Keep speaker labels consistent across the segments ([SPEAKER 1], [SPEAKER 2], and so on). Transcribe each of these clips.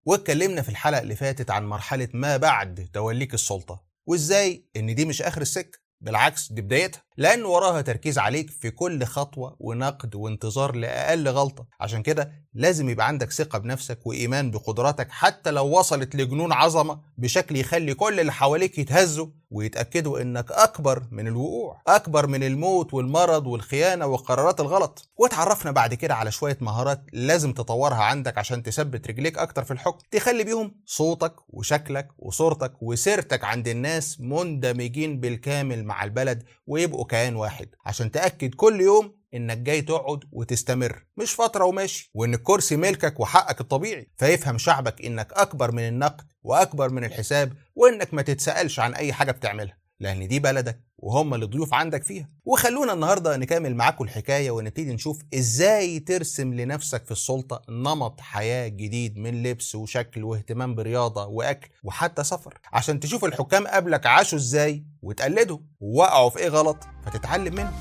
[SPEAKER 1] واتكلمنا في الحلقة اللي فاتت عن مرحلة ما بعد توليك السلطة وازاي ان دي مش اخر السكة بالعكس دي بدايتها لان وراها تركيز عليك في كل خطوه ونقد وانتظار لاقل غلطه عشان كده لازم يبقى عندك ثقه بنفسك وايمان بقدراتك حتى لو وصلت لجنون عظمه بشكل يخلي كل اللي حواليك يتهزوا ويتاكدوا انك اكبر من الوقوع اكبر من الموت والمرض والخيانه والقرارات الغلط واتعرفنا بعد كده على شويه مهارات لازم تطورها عندك عشان تثبت رجليك اكتر في الحكم تخلي بيهم صوتك وشكلك وصورتك وسيرتك عند الناس مندمجين بالكامل مع البلد ويبقوا كيان واحد عشان تاكد كل يوم انك جاي تقعد وتستمر مش فتره وماشي وان الكرسي ملكك وحقك الطبيعي فيفهم شعبك انك اكبر من النقد واكبر من الحساب وانك ما تتسالش عن اي حاجه بتعملها لان دي بلدك وهم اللي ضيوف عندك فيها وخلونا النهارده نكمل معاكم الحكايه ونبتدي نشوف ازاي ترسم لنفسك في السلطه نمط حياه جديد من لبس وشكل واهتمام برياضه واكل وحتى سفر عشان تشوف الحكام قبلك عاشوا ازاي وتقلدهم ووقعوا في ايه غلط فتتعلم منه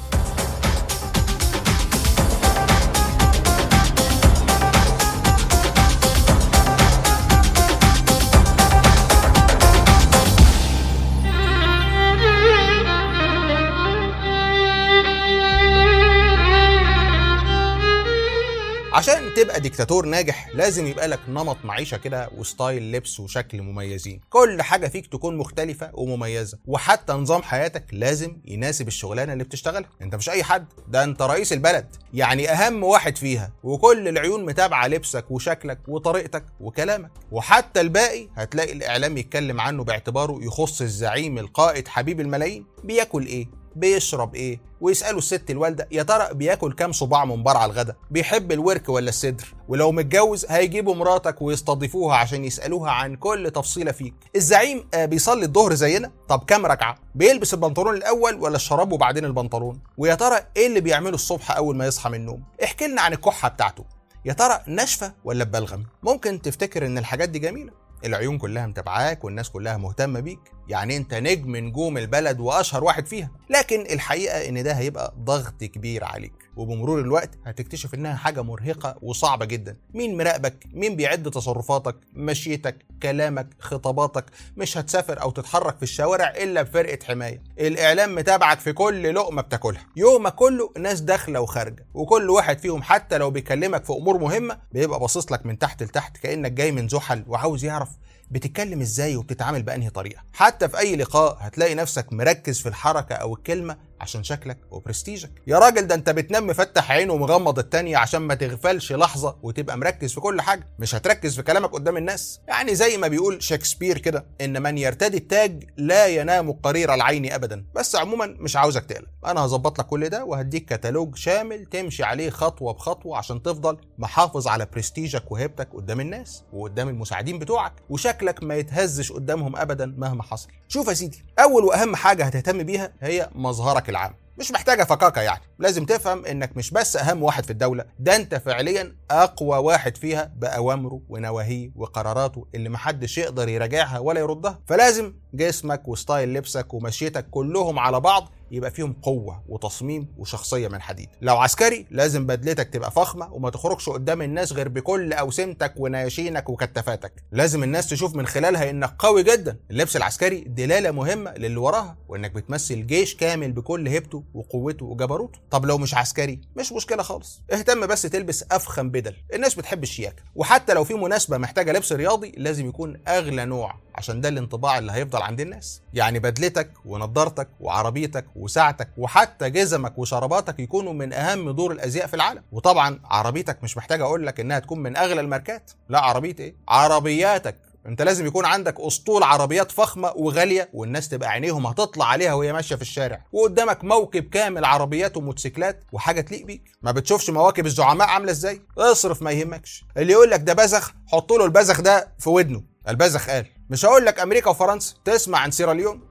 [SPEAKER 1] عشان تبقى ديكتاتور ناجح لازم يبقى لك نمط معيشه كده وستايل لبس وشكل مميزين كل حاجه فيك تكون مختلفه ومميزه وحتى نظام حياتك لازم يناسب الشغلانه اللي بتشتغلها انت مش اي حد ده انت رئيس البلد يعني اهم واحد فيها وكل العيون متابعه لبسك وشكلك وطريقتك وكلامك وحتى الباقي هتلاقي الاعلام يتكلم عنه باعتباره يخص الزعيم القائد حبيب الملايين بياكل ايه بيشرب ايه ويسالوا الست الوالده يا ترى بياكل كام صباع منبار على الغدا بيحب الورك ولا الصدر ولو متجوز هيجيبوا مراتك ويستضيفوها عشان يسالوها عن كل تفصيله فيك الزعيم آه بيصلي الظهر زينا طب كام ركعه بيلبس البنطلون الاول ولا الشراب وبعدين البنطلون ويا ترى ايه اللي بيعمله الصبح اول ما يصحى من النوم احكي لنا عن الكحه بتاعته يا ترى ناشفه ولا ببلغم ممكن تفتكر ان الحاجات دي جميله العيون كلها متابعاك والناس كلها مهتمه بيك يعني انت نجم نجوم البلد واشهر واحد فيها لكن الحقيقه ان ده هيبقى ضغط كبير عليك وبمرور الوقت هتكتشف انها حاجه مرهقه وصعبه جدا مين مراقبك مين بيعد تصرفاتك مشيتك كلامك خطاباتك مش هتسافر او تتحرك في الشوارع الا بفرقه حمايه الاعلام متابعك في كل لقمه بتاكلها يومك كله ناس داخله وخارجه وكل واحد فيهم حتى لو بيكلمك في امور مهمه بيبقى باصص لك من تحت لتحت كانك جاي من زحل وعاوز يعرف بتتكلم ازاي وبتتعامل بانهي طريقه حتى في اي لقاء هتلاقي نفسك مركز في الحركه او الكلمه عشان شكلك وبرستيجك يا راجل ده انت بتنام مفتح عينه ومغمض التانية عشان ما تغفلش لحظة وتبقى مركز في كل حاجة مش هتركز في كلامك قدام الناس يعني زي ما بيقول شكسبير كده ان من يرتدي التاج لا ينام قرير العين ابدا بس عموما مش عاوزك تقلق انا هظبط لك كل ده وهديك كتالوج شامل تمشي عليه خطوة بخطوة عشان تفضل محافظ على برستيجك وهيبتك قدام الناس وقدام المساعدين بتوعك وشكلك ما يتهزش قدامهم ابدا مهما حصل شوف يا سيدي اول واهم حاجة هتهتم بيها هي مظهرك العام مش محتاجه فكاكه يعني لازم تفهم انك مش بس اهم واحد في الدوله ده انت فعليا اقوى واحد فيها باوامره ونواهيه وقراراته اللي محدش يقدر يراجعها ولا يردها فلازم جسمك وستايل لبسك ومشيتك كلهم على بعض يبقى فيهم قوة وتصميم وشخصية من حديد لو عسكري لازم بدلتك تبقى فخمة وما تخرجش قدام الناس غير بكل أوسمتك ونياشينك وكتفاتك لازم الناس تشوف من خلالها إنك قوي جدا اللبس العسكري دلالة مهمة للي وراها وإنك بتمثل جيش كامل بكل هيبته وقوته وجبروته طب لو مش عسكري مش مشكلة خالص اهتم بس تلبس أفخم بدل الناس بتحب الشياكة وحتى لو في مناسبة محتاجة لبس رياضي لازم يكون أغلى نوع عشان ده الانطباع اللي هيفضل عند الناس يعني بدلتك ونضارتك وعربيتك وساعتك وحتى جزمك وشراباتك يكونوا من اهم دور الازياء في العالم وطبعا عربيتك مش محتاج اقول لك انها تكون من اغلى الماركات لا عربيه ايه عربياتك انت لازم يكون عندك اسطول عربيات فخمه وغاليه والناس تبقى عينيهم هتطلع عليها وهي ماشيه في الشارع وقدامك موكب كامل عربيات وموتوسيكلات وحاجه تليق بيك ما بتشوفش مواكب الزعماء عامله ازاي اصرف ما يهمكش اللي يقول لك ده بزخ حط له البزخ ده في ودنه البزخ قال مش هقول لك امريكا وفرنسا تسمع عن سيراليون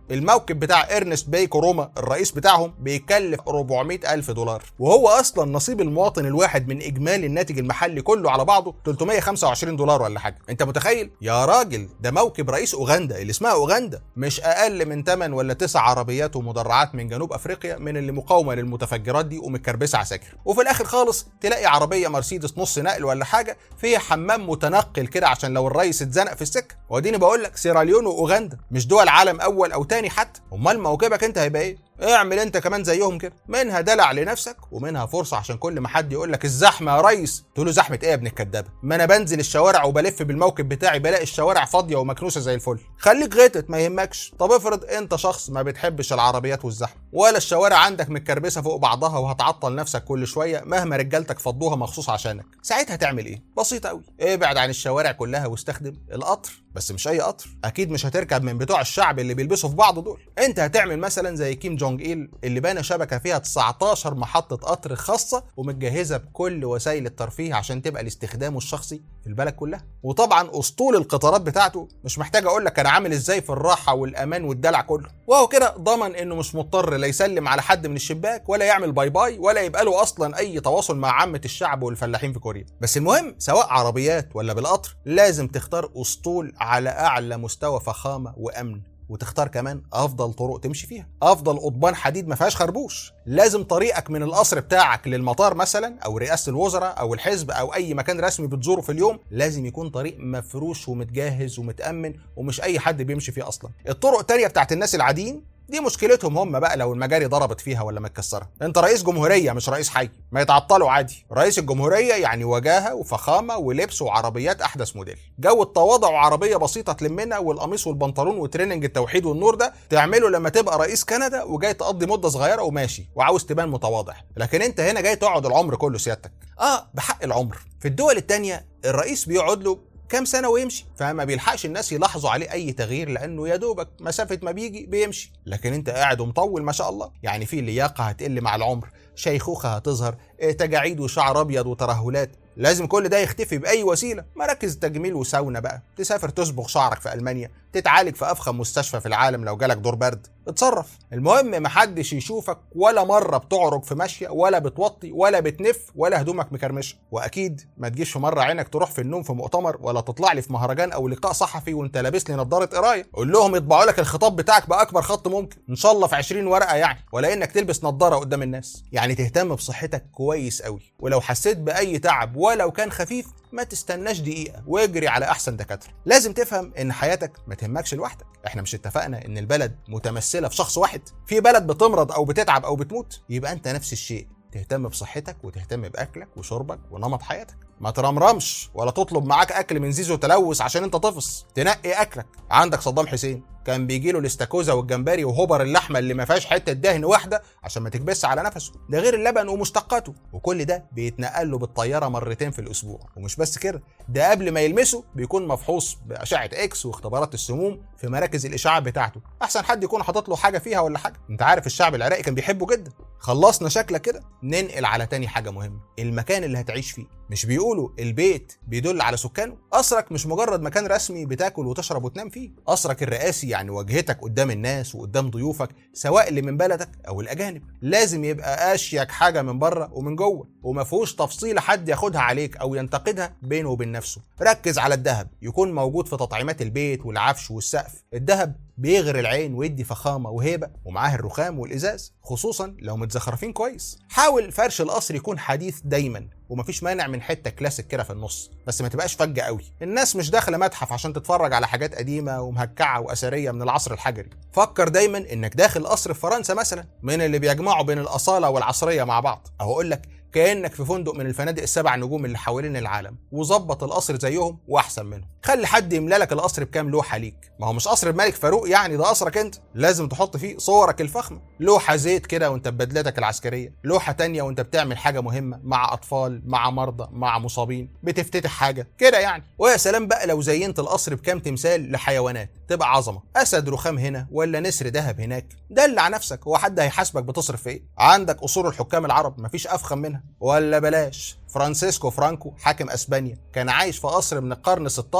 [SPEAKER 1] الموكب بتاع ارنست باي كوروما الرئيس بتاعهم بيكلف 400 الف دولار وهو اصلا نصيب المواطن الواحد من اجمالي الناتج المحلي كله على بعضه 325 دولار ولا حاجه انت متخيل يا راجل ده موكب رئيس اوغندا اللي اسمها اوغندا مش اقل من 8 ولا 9 عربيات ومدرعات من جنوب افريقيا من اللي مقاومه للمتفجرات دي ومتكربسه عساكر وفي الاخر خالص تلاقي عربيه مرسيدس نص نقل ولا حاجه فيها حمام متنقل كده عشان لو الرئيس اتزنق في السكه واديني بقول لك سيراليون واوغندا مش دول عالم اول او تاني حتى امال موكبك انت هيبقى ايه اعمل انت كمان زيهم كده منها دلع لنفسك ومنها فرصه عشان كل ما حد يقول لك الزحمه يا ريس تقول له زحمه ايه يا ابن الكدابه ما انا بنزل الشوارع وبلف بالموكب بتاعي بلاقي الشوارع فاضيه ومكنوسه زي الفل خليك غيتت ما يهمكش طب افرض انت شخص ما بتحبش العربيات والزحمه ولا الشوارع عندك متكربسه فوق بعضها وهتعطل نفسك كل شويه مهما رجالتك فضوها مخصوص عشانك ساعتها تعمل ايه بسيطه قوي ابعد عن الشوارع كلها واستخدم القطر بس مش اي قطر اكيد مش هتركب من بتوع الشعب اللي بيلبسوا في بعض دول انت هتعمل مثلا زي كيم جونج ايل اللي بنى شبكه فيها 19 محطه قطر خاصه ومتجهزه بكل وسائل الترفيه عشان تبقى لاستخدامه الشخصي في البلد كلها وطبعا اسطول القطارات بتاعته مش محتاج اقول لك كان عامل ازاي في الراحه والامان والدلع كله وهو كده ضمن انه مش مضطر لا يسلم على حد من الشباك ولا يعمل باي باي ولا يبقى له اصلا اي تواصل مع عامه الشعب والفلاحين في كوريا بس المهم سواء عربيات ولا بالقطر لازم تختار اسطول على اعلى مستوى فخامه وامن وتختار كمان افضل طرق تمشي فيها افضل قضبان حديد ما فيهاش خربوش لازم طريقك من القصر بتاعك للمطار مثلا او رئاسه الوزراء او الحزب او اي مكان رسمي بتزوره في اليوم لازم يكون طريق مفروش ومتجهز ومتامن ومش اي حد بيمشي فيه اصلا الطرق التانية بتاعت الناس العاديين دي مشكلتهم هم بقى لو المجاري ضربت فيها ولا متكسره انت رئيس جمهوريه مش رئيس حي ما يتعطلوا عادي رئيس الجمهوريه يعني وجاهه وفخامه ولبس وعربيات احدث موديل جو التواضع وعربيه بسيطه تلمنا والقميص والبنطلون وتريننج التوحيد والنور ده تعمله لما تبقى رئيس كندا وجاي تقضي مده صغيره وماشي وعاوز تبان متواضع لكن انت هنا جاي تقعد العمر كله سيادتك اه بحق العمر في الدول التانية الرئيس بيقعد له كام سنة ويمشي فما بيلحقش الناس يلاحظوا عليه أي تغيير لأنه يا دوبك مسافة ما بيجي بيمشي لكن أنت قاعد ومطول ما شاء الله يعني في لياقة هتقل مع العمر شيخوخة هتظهر تجاعيد وشعر أبيض وترهلات لازم كل ده يختفي باي وسيله مراكز تجميل وساونا بقى تسافر تصبغ شعرك في المانيا تتعالج في افخم مستشفى في العالم لو جالك دور برد اتصرف المهم محدش يشوفك ولا مره بتعرج في ماشيه ولا بتوطي ولا بتنف ولا هدومك مكرمشه واكيد ما تجيش في مره عينك تروح في النوم في مؤتمر ولا تطلع لي في مهرجان او لقاء صحفي وانت لابس لي نظاره قرايه قول لهم يطبعوا لك الخطاب بتاعك باكبر خط ممكن ان شاء الله في 20 ورقه يعني ولا انك تلبس نظاره قدام الناس يعني تهتم بصحتك كويس قوي ولو حسيت باي تعب ولو كان خفيف ما تستناش دقيقة واجري على أحسن دكاترة لازم تفهم إن حياتك ما تهمكش لوحدك إحنا مش اتفقنا إن البلد متمثلة في شخص واحد في بلد بتمرض أو بتتعب أو بتموت يبقى أنت نفس الشيء تهتم بصحتك وتهتم بأكلك وشربك ونمط حياتك ما ترمرمش ولا تطلب معاك اكل من زيزو تلوث عشان انت طفس تنقي اكلك عندك صدام حسين كان بيجي له الاستاكوزا والجمبري وهبر اللحمه اللي ما فيهاش حته دهن واحده عشان ما تكبسش على نفسه ده غير اللبن ومشتقاته وكل ده بيتنقل له بالطياره مرتين في الاسبوع ومش بس كده ده قبل ما يلمسه بيكون مفحوص باشعه اكس واختبارات السموم في مراكز الاشعاع بتاعته احسن حد يكون حاطط له حاجه فيها ولا حاجه انت عارف الشعب العراقي كان بيحبه جدا خلصنا شكلك كده ننقل على تاني حاجه مهمه المكان اللي هتعيش فيه مش بيقولوا البيت بيدل على سكانه قصرك مش مجرد مكان رسمي بتاكل وتشرب وتنام فيه قصرك الرئاسي يعني واجهتك قدام الناس وقدام ضيوفك سواء اللي من بلدك او الاجانب لازم يبقى اشيك حاجه من بره ومن جوه وما فيهوش تفصيله حد ياخدها عليك او ينتقدها بينه وبين نفسه ركز على الذهب يكون موجود في تطعيمات البيت والعفش والسقف الذهب بيغر العين ويدي فخامه وهيبه ومعاه الرخام والازاز خصوصا لو متزخرفين كويس حاول فرش القصر يكون حديث دايما ومفيش مانع من حته كلاسيك كده في النص بس ما تبقاش فجه قوي الناس مش داخله متحف عشان تتفرج على حاجات قديمه ومهكعه واثريه من العصر الحجري فكر دايما انك داخل قصر في فرنسا مثلا من اللي بيجمعوا بين الاصاله والعصريه مع بعض او اقول لك كانك في فندق من الفنادق السبع نجوم اللي حوالين العالم وظبط القصر زيهم واحسن منهم خلي حد يملى لك القصر بكام لوحه ليك ما هو مش قصر الملك فاروق يعني ده قصرك انت لازم تحط فيه صورك الفخمه لوحه زيت كده وانت ببدلتك العسكريه لوحه تانية وانت بتعمل حاجه مهمه مع اطفال مع مرضى مع مصابين بتفتتح حاجه كده يعني ويا سلام بقى لو زينت القصر بكام تمثال لحيوانات تبقى عظمه اسد رخام هنا ولا نسر ذهب هناك دلع نفسك هو حد هيحاسبك بتصرف في ايه عندك قصور الحكام العرب مفيش افخم منها ولا بلاش فرانسيسكو فرانكو حاكم اسبانيا كان عايش في قصر من القرن 16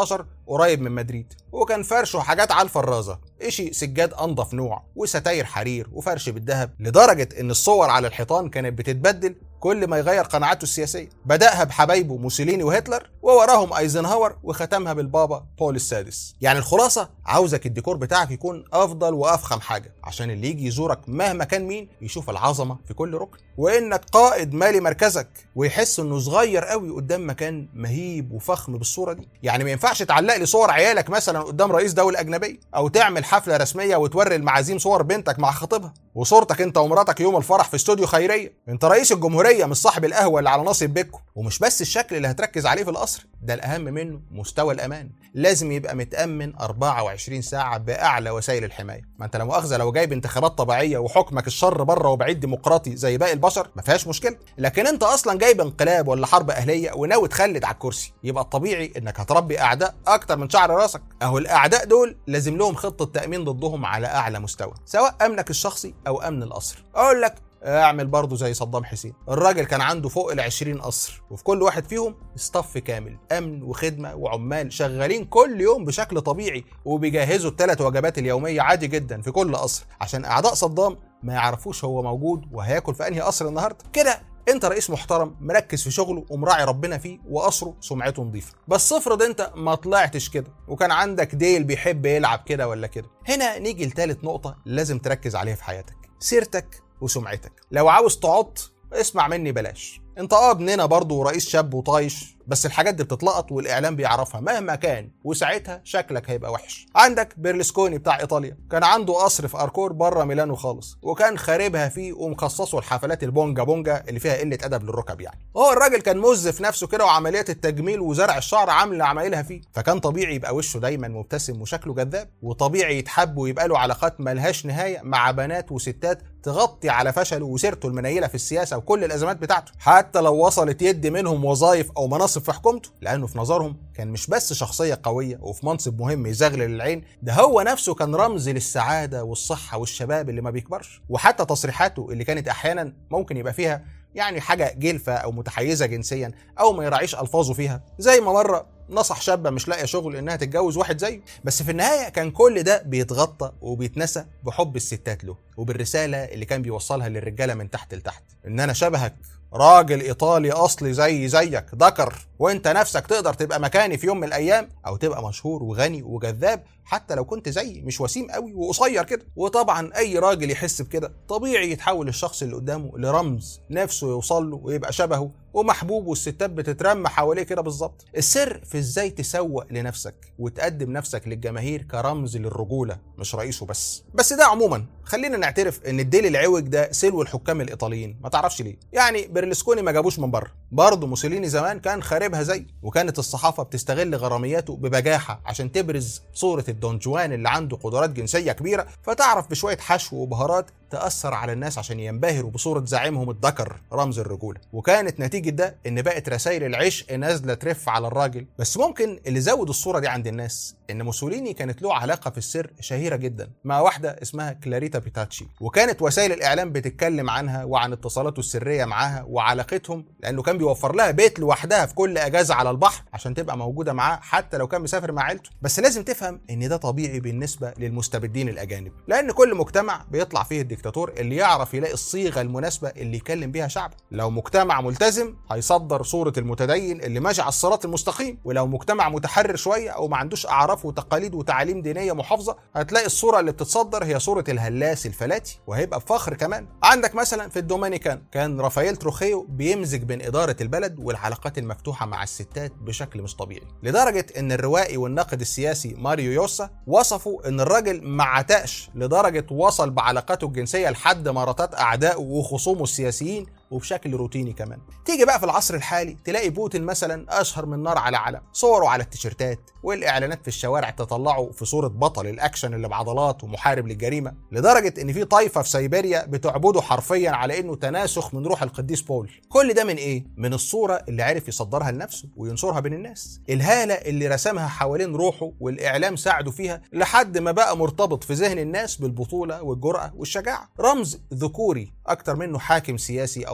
[SPEAKER 1] قريب من مدريد وكان فرشه حاجات على الفرازه اشي سجاد انضف نوع وستاير حرير وفرش بالذهب لدرجه ان الصور على الحيطان كانت بتتبدل كل ما يغير قناعاته السياسيه بداها بحبايبه موسوليني وهتلر ووراهم ايزنهاور وختمها بالبابا بول السادس يعني الخلاصه عاوزك الديكور بتاعك يكون افضل وافخم حاجه عشان اللي يجي يزورك مهما كان مين يشوف العظمه في كل ركن وانك قائد مالي مركزك ويحس انه صغير قوي قدام مكان مهيب وفخم بالصوره دي يعني ما ينفعش تعلق لي صور عيالك مثلا قدام رئيس دوله اجنبيه او تعمل حفله رسميه وتوري المعازيم صور بنتك مع خطيبها وصورتك انت ومراتك يوم الفرح في استوديو خيريه انت رئيس الجمهوريه مش صاحب القهوه اللي على ناصب بيكو ومش بس الشكل اللي هتركز عليه في القصر ده الاهم منه مستوى الامان لازم يبقى متامن 24 ساعه باعلى وسائل الحمايه ما انت لو مؤاخذه لو جايب انتخابات طبيعيه وحكمك الشر بره وبعيد ديمقراطي زي باقي البشر ما فيهاش مشكله لكن انت اصلا جايب انقلاب ولا حرب اهليه وناوي تخلد على الكرسي يبقى الطبيعي انك هتربي اعداء اكتر من شعر راسك اهو الاعداء دول لازم لهم خطه تامين ضدهم على اعلى مستوى سواء امنك الشخصي او امن القصر اقول لك اعمل برضه زي صدام حسين الراجل كان عنده فوق ال 20 قصر وفي كل واحد فيهم ستاف كامل امن وخدمه وعمال شغالين كل يوم بشكل طبيعي وبيجهزوا الثلاث وجبات اليوميه عادي جدا في كل قصر عشان اعداء صدام ما يعرفوش هو موجود وهياكل في انهي قصر النهارده كده انت رئيس محترم مركز في شغله ومراعي ربنا فيه وقصره سمعته نظيفه بس افرض انت ما طلعتش كده وكان عندك ديل بيحب يلعب كده ولا كده هنا نيجي لثالث نقطه لازم تركز عليها في حياتك سيرتك وسمعتك لو عاوز تعط اسمع مني بلاش انت اه ابننا برضه ورئيس شاب وطايش بس الحاجات دي بتتلقط والاعلام بيعرفها مهما كان وساعتها شكلك هيبقى وحش عندك بيرلسكوني بتاع ايطاليا كان عنده قصر في اركور بره ميلانو خالص وكان خاربها فيه ومخصصه الحفلات البونجا بونجا اللي فيها قله ادب للركب يعني هو الراجل كان مزف نفسه كده وعمليات التجميل وزرع الشعر عامله عمايلها فيه فكان طبيعي يبقى وشه دايما مبتسم وشكله جذاب وطبيعي يتحب ويبقى له علاقات ملهاش نهايه مع بنات وستات تغطي على فشله وسيرته المنيله في السياسه وكل الازمات بتاعته حتى لو وصلت يدي منهم وظائف او مناصب في حكومته لانه في نظرهم كان مش بس شخصيه قويه وفي منصب مهم يزغلل العين ده هو نفسه كان رمز للسعاده والصحه والشباب اللي ما بيكبرش وحتى تصريحاته اللي كانت احيانا ممكن يبقى فيها يعني حاجه جلفه او متحيزه جنسيا او ما يراعيش الفاظه فيها زي ما مره نصح شابة مش لاقية شغل إنها تتجوز واحد زيه بس في النهاية كان كل ده بيتغطى وبيتنسى بحب الستات له وبالرسالة اللي كان بيوصلها للرجالة من تحت لتحت إن أنا شبهك راجل ايطالي اصلي زي زيك ذكر وانت نفسك تقدر تبقى مكاني في يوم من الايام او تبقى مشهور وغني وجذاب حتى لو كنت زيي مش وسيم قوي وقصير كده وطبعا اي راجل يحس بكده طبيعي يتحول الشخص اللي قدامه لرمز نفسه يوصل له ويبقى شبهه ومحبوب والستات بتترمى حواليه كده بالظبط السر في ازاي تسوق لنفسك وتقدم نفسك للجماهير كرمز للرجوله مش رئيسه بس بس ده عموما خلينا نعترف ان الديل العوج ده سلو الحكام الايطاليين ما تعرفش ليه يعني بيرلسكوني ما جابوش من بره برضه موسوليني زمان كان خاربها زي وكانت الصحافه بتستغل غرامياته ببجاحه عشان تبرز صوره الدون جوان اللي عنده قدرات جنسيه كبيره فتعرف بشويه حشو وبهارات تأثر على الناس عشان ينبهروا بصورة زعيمهم الذكر رمز الرجولة وكانت نتيجة ده إن بقت رسائل العشق نازلة ترف على الراجل بس ممكن اللي زود الصورة دي عند الناس إن موسوليني كانت له علاقة في السر شهيرة جدا مع واحدة اسمها كلاريتا بيتاتشي وكانت وسائل الإعلام بتتكلم عنها وعن اتصالاته السرية معاها وعلاقتهم لأنه كان بيوفر لها بيت لوحدها في كل أجازة على البحر عشان تبقى موجودة معاه حتى لو كان مسافر مع عيلته بس لازم تفهم إن ده طبيعي بالنسبة للمستبدين الأجانب لأن كل مجتمع بيطلع فيه الدكتاتور اللي يعرف يلاقي الصيغه المناسبه اللي يكلم بيها شعبه لو مجتمع ملتزم هيصدر صوره المتدين اللي ماشي على الصراط المستقيم ولو مجتمع متحرر شويه او ما عندوش اعراف وتقاليد وتعاليم دينيه محافظه هتلاقي الصوره اللي بتتصدر هي صوره الهلاس الفلاتي وهيبقى بفخر كمان عندك مثلا في الدومينيكان كان رافائيل تروخيو بيمزج بين اداره البلد والعلاقات المفتوحه مع الستات بشكل مش طبيعي لدرجه ان الروائي والناقد السياسي ماريو يوسا وصفوا ان الراجل ما عتقش لدرجه وصل بعلاقاته الجنسيه لحد مراتات اعدائه وخصومه السياسيين وبشكل روتيني كمان تيجي بقى في العصر الحالي تلاقي بوتين مثلا اشهر من نار على علم صوره على التيشيرتات والاعلانات في الشوارع تطلعه في صوره بطل الاكشن اللي بعضلات ومحارب للجريمه لدرجه ان في طائفه في سيبيريا بتعبده حرفيا على انه تناسخ من روح القديس بول كل ده من ايه من الصوره اللي عرف يصدرها لنفسه وينشرها بين الناس الهاله اللي رسمها حوالين روحه والاعلام ساعده فيها لحد ما بقى مرتبط في ذهن الناس بالبطوله والجرأه والشجاعه رمز ذكوري اكتر منه حاكم سياسي او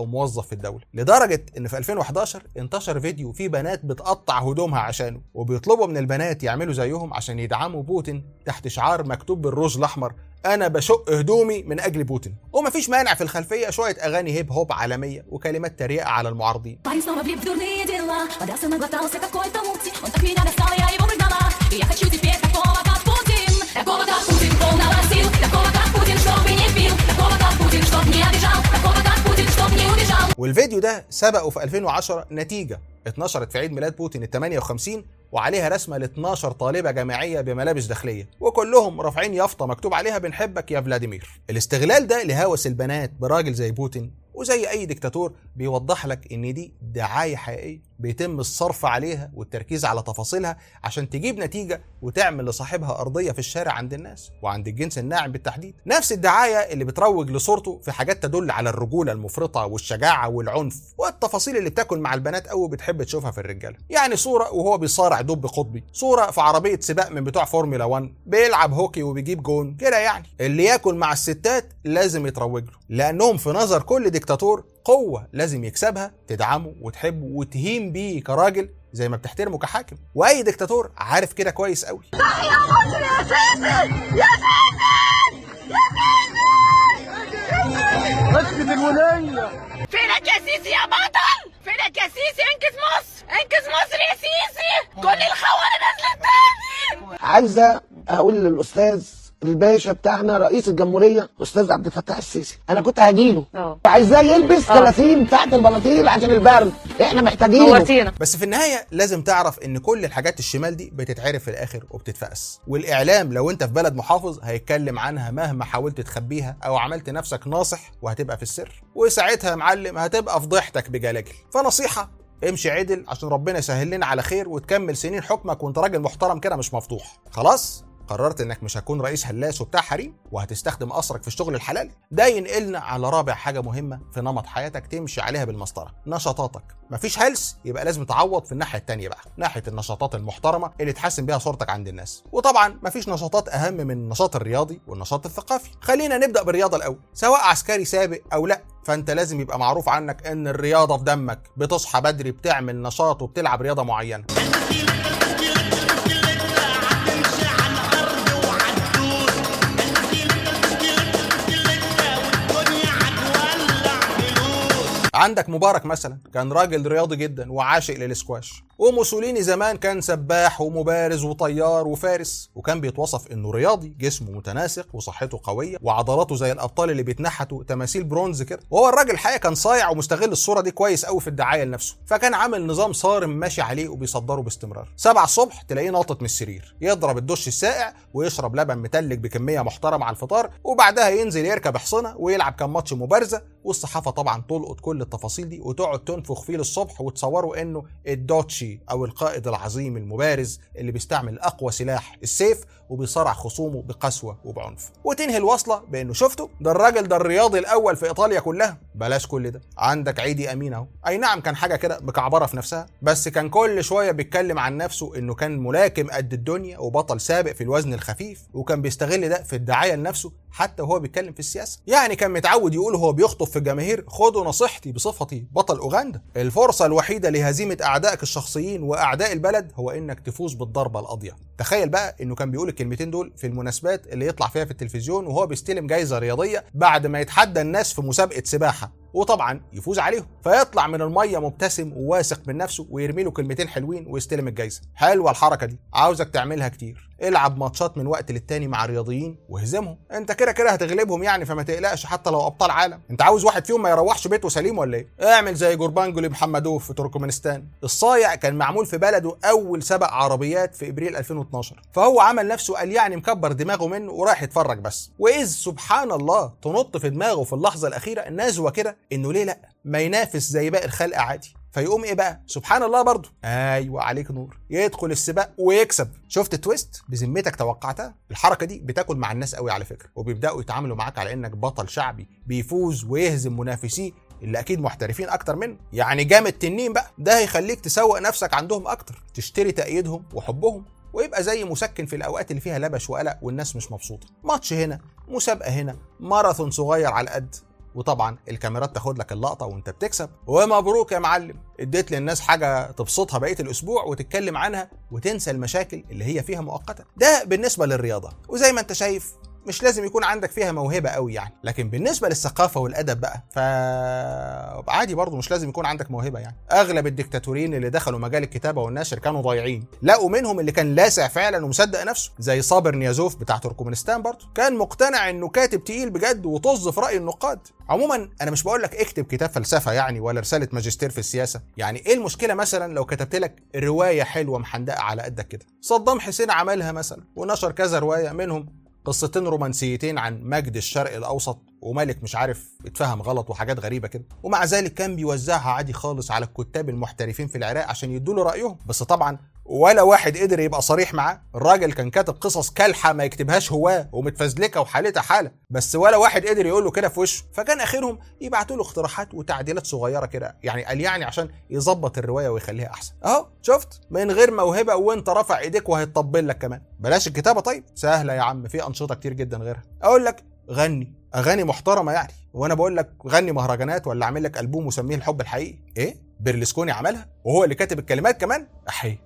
[SPEAKER 1] او موظف في الدوله لدرجه ان في 2011 انتشر فيديو فيه بنات بتقطع هدومها عشانه وبيطلبوا من البنات يعملوا زيهم عشان يدعموا بوتين تحت شعار مكتوب بالروج الاحمر انا بشق هدومي من اجل بوتين ومفيش مانع في الخلفيه شويه اغاني هيب هوب عالميه وكلمات тريقه على المعارضين
[SPEAKER 2] Парень снова влип в дурные дела Водился, наглотался какой-то мути Он так меня достал, я его выгнала И я хочу теперь такого, как Путин Такого, как Путин, полного сил Такого, как Путин, чтобы не пил Такого, как Путин, чтоб не обижал Такого, как Путин, чтоб не убежал
[SPEAKER 1] والفيديو ده سبقه في 2010 نتيجه اتنشرت في عيد ميلاد بوتين ال 58 وعليها رسمه ل 12 طالبه جامعيه بملابس داخليه وكلهم رافعين يافطه مكتوب عليها بنحبك يا فلاديمير الاستغلال ده لهوس البنات براجل زي بوتين وزي اي ديكتاتور بيوضح لك ان دي دعايه حقيقيه بيتم الصرف عليها والتركيز على تفاصيلها عشان تجيب نتيجه وتعمل لصاحبها ارضيه في الشارع عند الناس وعند الجنس الناعم بالتحديد نفس الدعايه اللي بتروج لصورته في حاجات تدل على الرجوله المفرطه والشجاعه والعنف والتفاصيل اللي بتاكل مع البنات قوي بتحب تشوفها في الرجاله يعني صوره وهو بيصارع دب قطبي صوره في عربيه سباق من بتوع فورمولا 1 بيلعب هوكي وبيجيب جون كده يعني اللي ياكل مع الستات لازم يتروج له لانهم في نظر كل ديكتاتور قوه لازم يكسبها تدعمه وتحبه وتهين بيه كراجل زي ما بتحترمه كحاكم واي ديكتاتور عارف كده كويس قوي
[SPEAKER 3] اسكت الولية
[SPEAKER 4] فينك يا سيسي يا بطل فينك يا سيسي انقذ مصر انقذ مصر يا سيسي كل الخونة نازلة تاني
[SPEAKER 3] عايزة اقول للاستاذ الباشا بتاعنا رئيس الجمهورية استاذ عبد الفتاح السيسي انا كنت هجيله
[SPEAKER 5] اه.
[SPEAKER 3] عايزاه يلبس 30 تحت البناطيل عشان البرد احنا محتاجينه
[SPEAKER 5] نورتينا
[SPEAKER 1] بس في النهايه لازم تعرف ان كل الحاجات الشمال دي بتتعرف في الاخر وبتتفقس والاعلام لو انت في بلد محافظ هيتكلم عنها مهما حاولت تخبيها او عملت نفسك ناصح وهتبقى في السر وساعتها يا معلم هتبقى فضيحتك بجلاجل فنصيحه امشي عدل عشان ربنا يسهل لنا على خير وتكمل سنين حكمك وانت راجل محترم كده مش مفتوح خلاص قررت انك مش هتكون رئيس هلاس وبتاع حريم وهتستخدم قصرك في الشغل الحلال ده ينقلنا على رابع حاجه مهمه في نمط حياتك تمشي عليها بالمسطره نشاطاتك مفيش هلس يبقى لازم تعوض في الناحيه التانية بقى ناحيه النشاطات المحترمه اللي تحسن بيها صورتك عند الناس وطبعا مفيش نشاطات اهم من النشاط الرياضي والنشاط الثقافي خلينا نبدا بالرياضه الاول سواء عسكري سابق او لا فانت لازم يبقى معروف عنك ان الرياضه في دمك بتصحى بدري بتعمل نشاط وبتلعب رياضه معينه عندك مبارك مثلا كان راجل رياضي جدا وعاشق للسكواش وموسوليني زمان كان سباح ومبارز وطيار وفارس وكان بيتوصف انه رياضي جسمه متناسق وصحته قويه وعضلاته زي الابطال اللي بيتنحتوا تماثيل برونز كده وهو الراجل الحقيقه كان صايع ومستغل الصوره دي كويس قوي في الدعايه لنفسه فكان عامل نظام صارم ماشي عليه وبيصدره باستمرار سبعة الصبح تلاقيه ناطط من السرير يضرب الدش الساقع ويشرب لبن متلج بكميه محترمه على الفطار وبعدها ينزل يركب حصنه ويلعب كام ماتش مبارزه والصحافه طبعا تلقط كل التفاصيل دي وتقعد تنفخ فيه للصبح وتصوره انه الدوتشي او القائد العظيم المبارز اللي بيستعمل اقوى سلاح السيف وبيصارع خصومه بقسوه وبعنف وتنهي الوصله بانه شفته ده الراجل ده الرياضي الاول في ايطاليا كلها بلاش كل ده عندك عيدي امين اهو اي نعم كان حاجه كده مكعبره في نفسها بس كان كل شويه بيتكلم عن نفسه انه كان ملاكم قد الدنيا وبطل سابق في الوزن الخفيف وكان بيستغل ده في الدعايه لنفسه حتى وهو بيتكلم في السياسه يعني كان متعود يقول وهو بيخطب في الجماهير خدوا نصيحتي بصفتي بطل اوغندا الفرصه الوحيده لهزيمه اعدائك الشخصيين واعداء البلد هو انك تفوز بالضربه القاضيه تخيل بقى انه كان بيقول الكلمتين دول في المناسبات اللي يطلع فيها في التلفزيون وهو بيستلم جايزه رياضيه بعد ما يتحدى الناس في مسابقه سباحه وطبعا يفوز عليهم فيطلع من الميه مبتسم وواثق من نفسه ويرمي له كلمتين حلوين ويستلم الجايزه حلوه الحركه دي عاوزك تعملها كتير العب ماتشات من وقت للتاني مع رياضيين واهزمهم انت كده كده هتغلبهم يعني فما تقلقش حتى لو ابطال عالم انت عاوز واحد فيهم ما يروحش بيته سليم ولا ايه اعمل زي جوربانجولي محمدوف في تركمانستان الصايع كان معمول في بلده اول سبق عربيات في ابريل 2012 فهو عمل نفسه قال يعني مكبر دماغه منه ورايح يتفرج بس واذ سبحان الله تنط في دماغه في اللحظه الاخيره النزوه كده انه ليه لا ما ينافس زي باقي الخلق عادي فيقوم ايه بقى سبحان الله برضه ايوه عليك نور يدخل السباق ويكسب شفت التويست بذمتك توقعتها الحركه دي بتاكل مع الناس قوي على فكره وبيبداوا يتعاملوا معاك على انك بطل شعبي بيفوز ويهزم منافسيه اللي اكيد محترفين اكتر منه يعني جامد تنين بقى ده هيخليك تسوق نفسك عندهم اكتر تشتري تأييدهم وحبهم ويبقى زي مسكن في الاوقات اللي فيها لبش وقلق والناس مش مبسوطه ماتش هنا مسابقه هنا ماراثون صغير على القد وطبعا الكاميرات تاخد لك اللقطه وانت بتكسب ومبروك يا معلم اديت للناس حاجه تبسطها بقيه الاسبوع وتتكلم عنها وتنسى المشاكل اللي هي فيها مؤقتا ده بالنسبه للرياضه وزي ما انت شايف مش لازم يكون عندك فيها موهبه قوي يعني لكن بالنسبه للثقافه والادب بقى ف عادي برضه مش لازم يكون عندك موهبه يعني اغلب الدكتاتوريين اللي دخلوا مجال الكتابه والنشر كانوا ضايعين لقوا منهم اللي كان لاسع فعلا ومصدق نفسه زي صابر نيازوف بتاع تركمانستان برضه كان مقتنع انه كاتب تقيل بجد وطز في راي النقاد عموما انا مش بقول لك اكتب كتاب فلسفه يعني ولا رساله ماجستير في السياسه يعني ايه المشكله مثلا لو كتبت لك روايه حلوه محندقه على قدك كده صدام حسين عملها مثلا ونشر كذا روايه منهم قصتين رومانسيتين عن مجد الشرق الاوسط وملك مش عارف اتفهم غلط وحاجات غريبه كده ومع ذلك كان بيوزعها عادي خالص على الكتاب المحترفين في العراق عشان يدوا له رايهم بس طبعا ولا واحد قدر يبقى صريح معاه الراجل كان كاتب قصص كالحه ما يكتبهاش هواه ومتفزلكه وحالتها حاله بس ولا واحد قدر يقول له كده في وشه فكان اخرهم يبعتوا له اقتراحات وتعديلات صغيره كده يعني قال يعني عشان يظبط الروايه ويخليها احسن اهو شفت من غير موهبه وانت رافع ايديك وهيطبل لك كمان بلاش الكتابه طيب سهله يا عم في انشطه كتير جدا غيرها اقول لك غني اغاني محترمه يعني وانا بقول لك غني مهرجانات ولا اعمل لك البوم وسميه الحب الحقيقي ايه بيرلسكوني عملها وهو اللي كاتب الكلمات كمان احي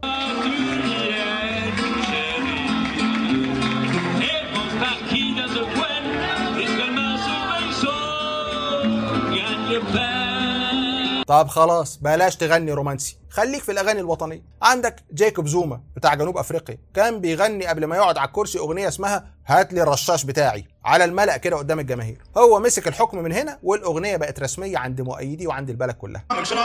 [SPEAKER 5] Hemos partidas de Gwen, escalmas o Gagne pas.
[SPEAKER 1] طب خلاص بلاش تغني رومانسي خليك في الاغاني الوطنيه عندك جيكوب زوما بتاع جنوب افريقيا كان بيغني قبل ما يقعد على الكرسي اغنيه اسمها هات لي الرشاش بتاعي على الملأ كده قدام الجماهير هو مسك الحكم من هنا والاغنيه بقت رسميه عند مؤيديه وعند البلد كلها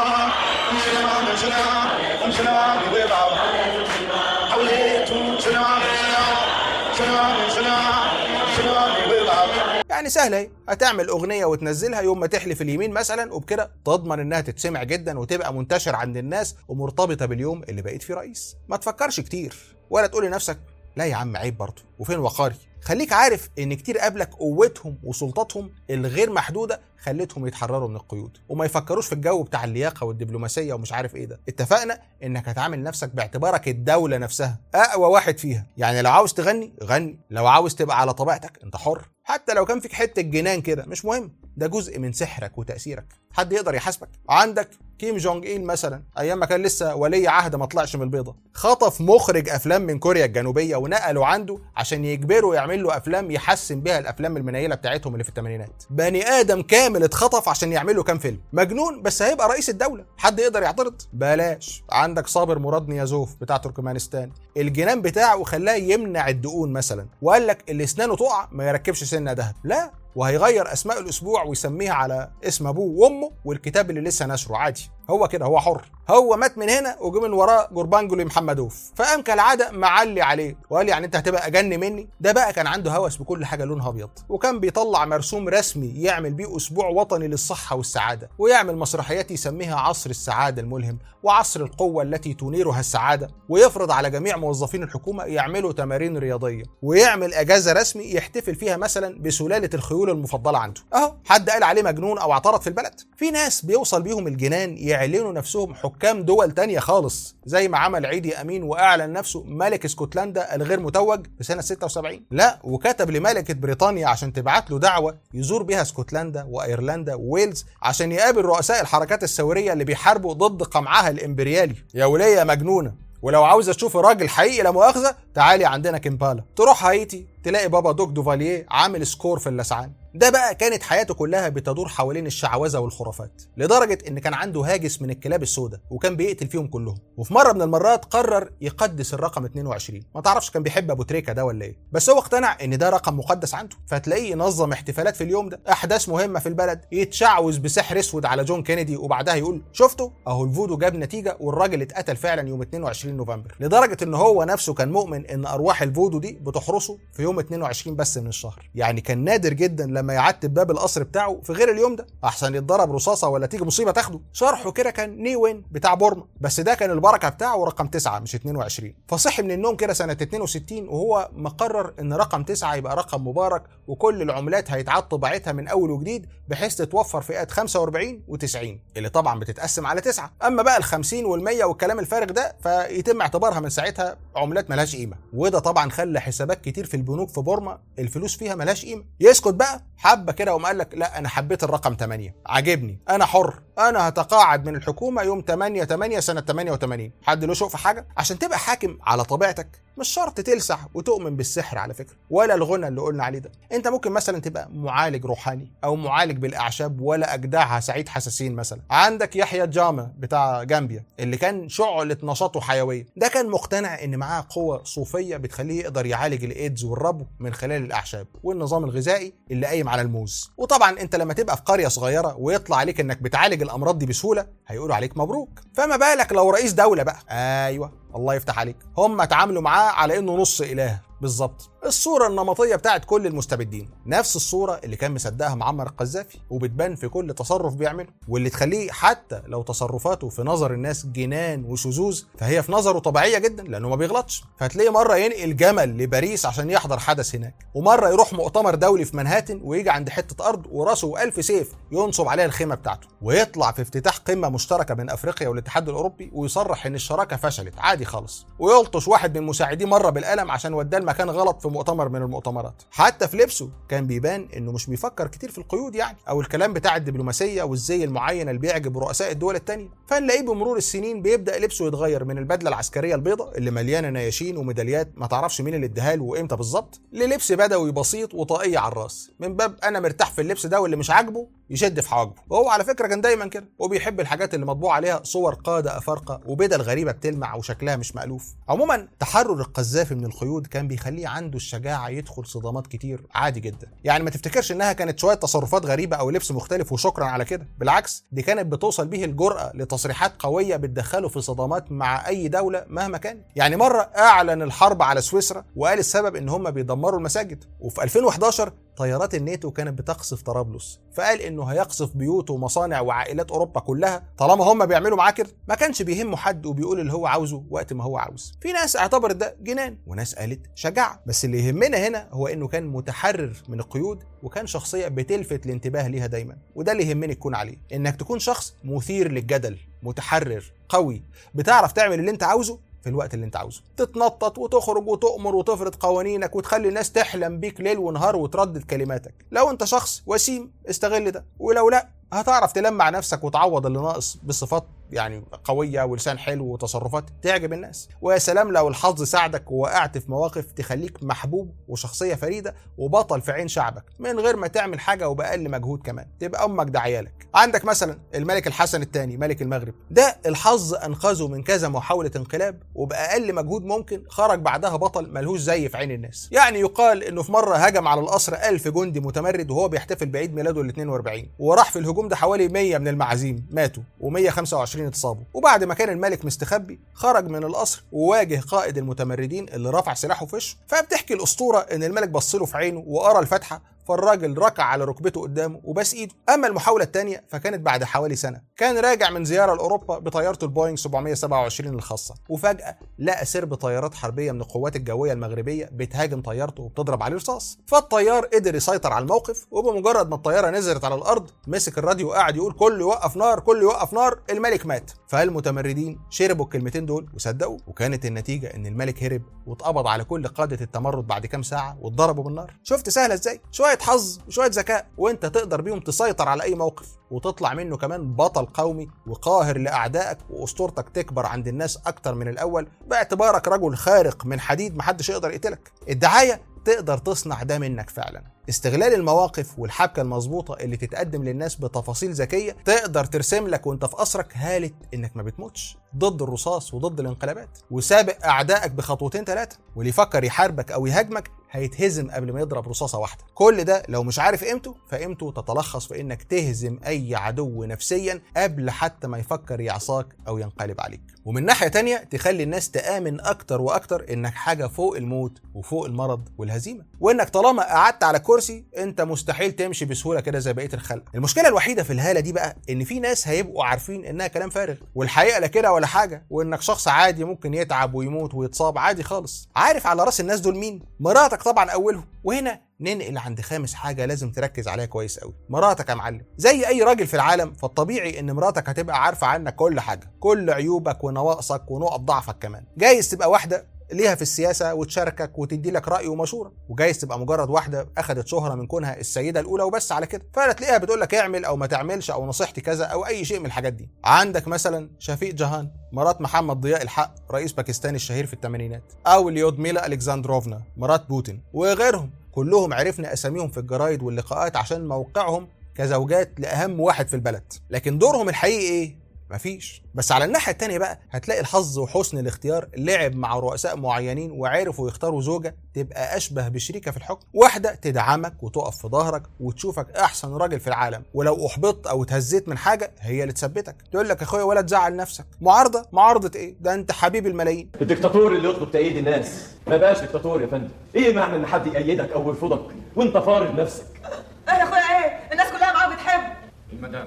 [SPEAKER 1] يعني سهله اهي هتعمل اغنيه وتنزلها يوم ما تحلف اليمين مثلا وبكده تضمن انها تتسمع جدا وتبقى منتشر عند الناس ومرتبطه باليوم اللي بقيت فيه رئيس ما تفكرش كتير ولا تقول لنفسك لا يا عم عيب برضه وفين وقاري خليك عارف ان كتير قبلك قوتهم وسلطاتهم الغير محدوده خلتهم يتحرروا من القيود وما يفكروش في الجو بتاع اللياقه والدبلوماسيه ومش عارف ايه ده اتفقنا انك هتعامل نفسك باعتبارك الدوله نفسها اقوى واحد فيها يعني لو عاوز تغني غني لو عاوز تبقى على طبيعتك انت حر حتى لو كان فيك حته جنان كده مش مهم ده جزء من سحرك وتاثيرك حد يقدر يحاسبك عندك كيم جونج ايل مثلا ايام ما كان لسه ولي عهد ما طلعش من البيضه خطف مخرج افلام من كوريا الجنوبيه ونقله عنده عشان يجبره يعمل له افلام يحسن بيها الافلام المنيله بتاعتهم اللي في الثمانينات بني ادم كامل اتخطف عشان يعمل له كام فيلم مجنون بس هيبقى رئيس الدوله حد يقدر يعترض بلاش عندك صابر مراد نيازوف بتاع تركمانستان الجنان بتاعه خلاه يمنع الدقون مثلا وقال لك اللي اسنانه تقع ما يركبش سنه ذهب لا وهيغير اسماء الاسبوع ويسميها على اسم ابوه وامه والكتاب اللي لسه نشره عادي هو كده هو حر هو مات من هنا وجه من وراه جوربانجولي محمدوف فقام كالعاده معلي عليه وقال يعني انت هتبقى اجن مني ده بقى كان عنده هوس بكل حاجه لونها ابيض وكان بيطلع مرسوم رسمي يعمل بيه اسبوع وطني للصحه والسعاده ويعمل مسرحيات يسميها عصر السعاده الملهم وعصر القوه التي تنيرها السعاده ويفرض على جميع موظفين الحكومه يعملوا تمارين رياضيه ويعمل اجازه رسمي يحتفل فيها مثلا بسلاله الخيول المفضله عنده اهو حد قال عليه مجنون او اعترض في البلد في ناس بيوصل بيهم الجنان يعلنوا نفسهم حكام دول تانية خالص زي ما عمل عيدي امين واعلن نفسه ملك اسكتلندا الغير متوج في سنه 76 لا وكتب لملكه بريطانيا عشان تبعت له دعوه يزور بيها اسكتلندا وايرلندا وويلز عشان يقابل رؤساء الحركات الثوريه اللي بيحاربوا ضد قمعها الامبريالي يا وليه يا مجنونه ولو عاوزه تشوفي راجل حقيقي لا مؤاخذه تعالي عندنا كمبالا تروح هايتي تلاقي بابا دوك دوفالييه عامل سكور في اللسعان ده بقى كانت حياته كلها بتدور حوالين الشعوذه والخرافات لدرجه ان كان عنده هاجس من الكلاب السوداء وكان بيقتل فيهم كلهم وفي مره من المرات قرر يقدس الرقم 22 ما تعرفش كان بيحب ابو تريكه ده ولا ايه بس هو اقتنع ان ده رقم مقدس عنده فتلاقيه ينظم احتفالات في اليوم ده احداث مهمه في البلد يتشعوذ بسحر اسود على جون كينيدي وبعدها يقول شفتوا اهو الفودو جاب نتيجه والراجل اتقتل فعلا يوم 22 نوفمبر لدرجه ان هو نفسه كان مؤمن ان ارواح الفودو دي بتحرسه في يوم 22 بس من الشهر يعني كان نادر جدا لما يعتب باب القصر بتاعه في غير اليوم ده احسن يتضرب رصاصه ولا تيجي مصيبه تاخده شرحه كده كان ني وين بتاع بورما بس ده كان البركه بتاعه رقم 9 مش 22 فصحي من النوم كده سنه 62 وهو مقرر ان رقم 9 يبقى رقم مبارك وكل العملات هيتعاد طباعتها من اول وجديد بحيث تتوفر فئات 45 و90 اللي طبعا بتتقسم على 9 اما بقى ال 50 وال 100 والكلام الفارغ ده فيتم اعتبارها من ساعتها عملات ملهاش قيمه وده طبعا خلى حسابات كتير في البنوك في بورما الفلوس فيها ملهاش قيمه يسكت بقى حبه كده وقام قال لك لا انا حبيت الرقم 8 عاجبني انا حر انا هتقاعد من الحكومه يوم 8 8 سنه 88 حد له شوق في حاجه عشان تبقى حاكم على طبيعتك مش شرط تلسع وتؤمن بالسحر على فكره ولا الغنى اللي قلنا عليه ده انت ممكن مثلا تبقى معالج روحاني او معالج بالاعشاب ولا اجدعها سعيد حساسين مثلا عندك يحيى جاما بتاع جامبيا اللي كان شعله نشاط وحيويه ده كان مقتنع ان معاه قوه صوفيه بتخليه يقدر يعالج الايدز والربو من خلال الاعشاب والنظام الغذائي اللي قايم على الموز وطبعا انت لما تبقى في قريه صغيره ويطلع عليك انك بتعالج الامراض دي بسهوله هيقولوا عليك مبروك فما بالك لو رئيس دوله بقى ايوه الله يفتح عليك هم اتعاملوا معاه على انه نص اله بالظبط الصورة النمطية بتاعت كل المستبدين نفس الصورة اللي كان مصدقها معمر القذافي وبتبان في كل تصرف بيعمله واللي تخليه حتى لو تصرفاته في نظر الناس جنان وشذوذ فهي في نظره طبيعية جدا لأنه ما بيغلطش فتلاقيه مرة ينقل جمل لباريس عشان يحضر حدث هناك ومرة يروح مؤتمر دولي في منهاتن ويجي عند حتة أرض وراسه ألف سيف ينصب عليها الخيمة بتاعته ويطلع في افتتاح قمة مشتركة بين أفريقيا والاتحاد الأوروبي ويصرح إن الشراكة فشلت عادي خالص ويلطش واحد من مساعديه مرة بالقلم عشان وداه المكان غلط في مؤتمر من المؤتمرات حتى في لبسه كان بيبان انه مش بيفكر كتير في القيود يعني او الكلام بتاع الدبلوماسيه والزي المعين اللي بيعجب رؤساء الدول التانية فنلاقيه بمرور السنين بيبدا لبسه يتغير من البدله العسكريه البيضاء اللي مليانه نياشين وميداليات ما تعرفش مين اللي اداها له وامتى بالظبط للبس بدوي بسيط وطاقيه على الراس من باب انا مرتاح في اللبس ده واللي مش عاجبه يشد في حواجبه وهو على فكره كان دايما كده وبيحب الحاجات اللي مطبوع عليها صور قاده افارقه وبدل غريبه بتلمع وشكلها مش مالوف عموما تحرر القذافي من القيود كان بيخليه عنده الشجاعه يدخل صدامات كتير عادي جدا يعني ما تفتكرش انها كانت شويه تصرفات غريبه او لبس مختلف وشكرا على كده بالعكس دي كانت بتوصل بيه الجرأه لتصريحات قويه بتدخله في صدامات مع اي دوله مهما كان يعني مره اعلن الحرب على سويسرا وقال السبب ان هم بيدمروا المساجد وفي 2011 طيارات الناتو كانت بتقصف طرابلس فقال انه هيقصف بيوت ومصانع وعائلات اوروبا كلها طالما هم بيعملوا معاه كده ما كانش بيهمه حد وبيقول اللي هو عاوزه وقت ما هو عاوز في ناس اعتبرت ده جنان وناس قالت شجاعه بس اللي يهمنا هنا هو انه كان متحرر من القيود وكان شخصيه بتلفت الانتباه ليها دايما وده اللي يهمني تكون عليه انك تكون شخص مثير للجدل متحرر قوي بتعرف تعمل اللي انت عاوزه في الوقت اللي انت عاوزه تتنطط وتخرج وتؤمر وتفرض قوانينك وتخلي الناس تحلم بيك ليل ونهار وتردد كلماتك لو انت شخص وسيم استغل ده ولو لا هتعرف تلمع نفسك وتعوض اللي ناقص بصفات يعني قويه ولسان حلو وتصرفات تعجب الناس ويا سلام لو الحظ ساعدك ووقعت في مواقف تخليك محبوب وشخصيه فريده وبطل في عين شعبك من غير ما تعمل حاجه وباقل مجهود كمان تبقى امك ده عيالك عندك مثلا الملك الحسن الثاني ملك المغرب ده الحظ انقذه من كذا محاوله انقلاب وباقل مجهود ممكن خرج بعدها بطل ملهوش زي في عين الناس يعني يقال انه في مره هجم على القصر ألف جندي متمرد وهو بيحتفل بعيد ميلاده ال 42 وراح في الهجوم ده حوالي 100 من المعازيم ماتوا و125 اتصابوا وبعد ما كان الملك مستخبي خرج من القصر وواجه قائد المتمردين اللي رفع سلاحه في وشه فبتحكي الاسطوره ان الملك بص له في عينه وقرا الفاتحه فالراجل ركع على ركبته قدامه وباس ايده اما المحاوله الثانيه فكانت بعد حوالي سنه كان راجع من زياره لاوروبا بطيارته البوينج 727 الخاصه وفجاه لقى سرب طيارات حربيه من القوات الجويه المغربيه بتهاجم طيارته وبتضرب عليه رصاص فالطيار قدر يسيطر على الموقف وبمجرد ما الطياره نزلت على الارض مسك الراديو وقعد يقول كل يوقف نار كل يوقف نار الملك مات فالمتمردين شربوا الكلمتين دول وصدقوا وكانت النتيجه ان الملك هرب واتقبض على كل قاده التمرد بعد كام ساعه واتضربوا بالنار شفت سهله ازاي شويه حظ وشويه ذكاء وانت تقدر بيهم تسيطر على اي موقف وتطلع منه كمان بطل قومي وقاهر لاعدائك واسطورتك تكبر عند الناس اكتر من الاول باعتبارك رجل خارق من حديد محدش يقدر يقتلك الدعايه تقدر تصنع ده منك فعلا استغلال المواقف والحبكة المظبوطة اللي تتقدم للناس بتفاصيل ذكية تقدر ترسم لك وانت في قصرك هالة انك ما بتموتش ضد الرصاص وضد الانقلابات وسابق اعدائك بخطوتين ثلاثة واللي يفكر يحاربك او يهاجمك هيتهزم قبل ما يضرب رصاصة واحدة كل ده لو مش عارف قيمته فقيمته تتلخص في انك تهزم اي عدو نفسيا قبل حتى ما يفكر يعصاك او ينقلب عليك ومن ناحية تانية تخلي الناس تآمن اكتر واكتر انك حاجة فوق الموت وفوق المرض والهزيمة وانك طالما قعدت على كرسي انت مستحيل تمشي بسهولة كده زي بقية الخلق المشكلة الوحيدة في الهالة دي بقى ان في ناس هيبقوا عارفين انها كلام فارغ والحقيقة لا كده ولا حاجة وانك شخص عادي ممكن يتعب ويموت ويتصاب عادي خالص عارف على راس الناس دول مين مراتك طبعا اولهم وهنا ننقل عند خامس حاجة لازم تركز عليها كويس قوي مراتك يا معلم زي أي راجل في العالم فالطبيعي إن مراتك هتبقى عارفة عنك كل حاجة كل عيوبك ونواقصك ونقط ضعفك كمان جايز تبقى واحدة ليها في السياسه وتشاركك وتدي لك راي ومشوره وجايز تبقى مجرد واحده اخذت شهره من كونها السيده الاولى وبس على كده فلا تلاقيها بتقول لك اعمل او ما تعملش او نصيحتي كذا او اي شيء من الحاجات دي عندك مثلا شفيق جهان مرات محمد ضياء الحق رئيس باكستان الشهير في الثمانينات او ليودميلا الكساندروفنا مرات بوتين وغيرهم كلهم عرفنا اساميهم في الجرايد واللقاءات عشان موقعهم كزوجات لاهم واحد في البلد لكن دورهم الحقيقي ايه مفيش بس على الناحية التانية بقى هتلاقي الحظ وحسن الاختيار لعب مع رؤساء معينين وعرفوا يختاروا زوجة تبقى أشبه بشريكة في الحكم واحدة تدعمك وتقف في ظهرك وتشوفك أحسن راجل في العالم ولو أحبطت أو اتهزيت من حاجة هي اللي تثبتك تقول لك يا أخويا ولا تزعل نفسك معارضة معارضة إيه ده أنت حبيب الملايين
[SPEAKER 6] الدكتاتور اللي يطلب تأييد الناس ما بقاش دكتاتور يا فندم ايه معنى ان حد يأيدك او يرفضك وانت فارض نفسك
[SPEAKER 4] ايه يا اخويا ايه الناس كلها معاه بتحب
[SPEAKER 6] المدام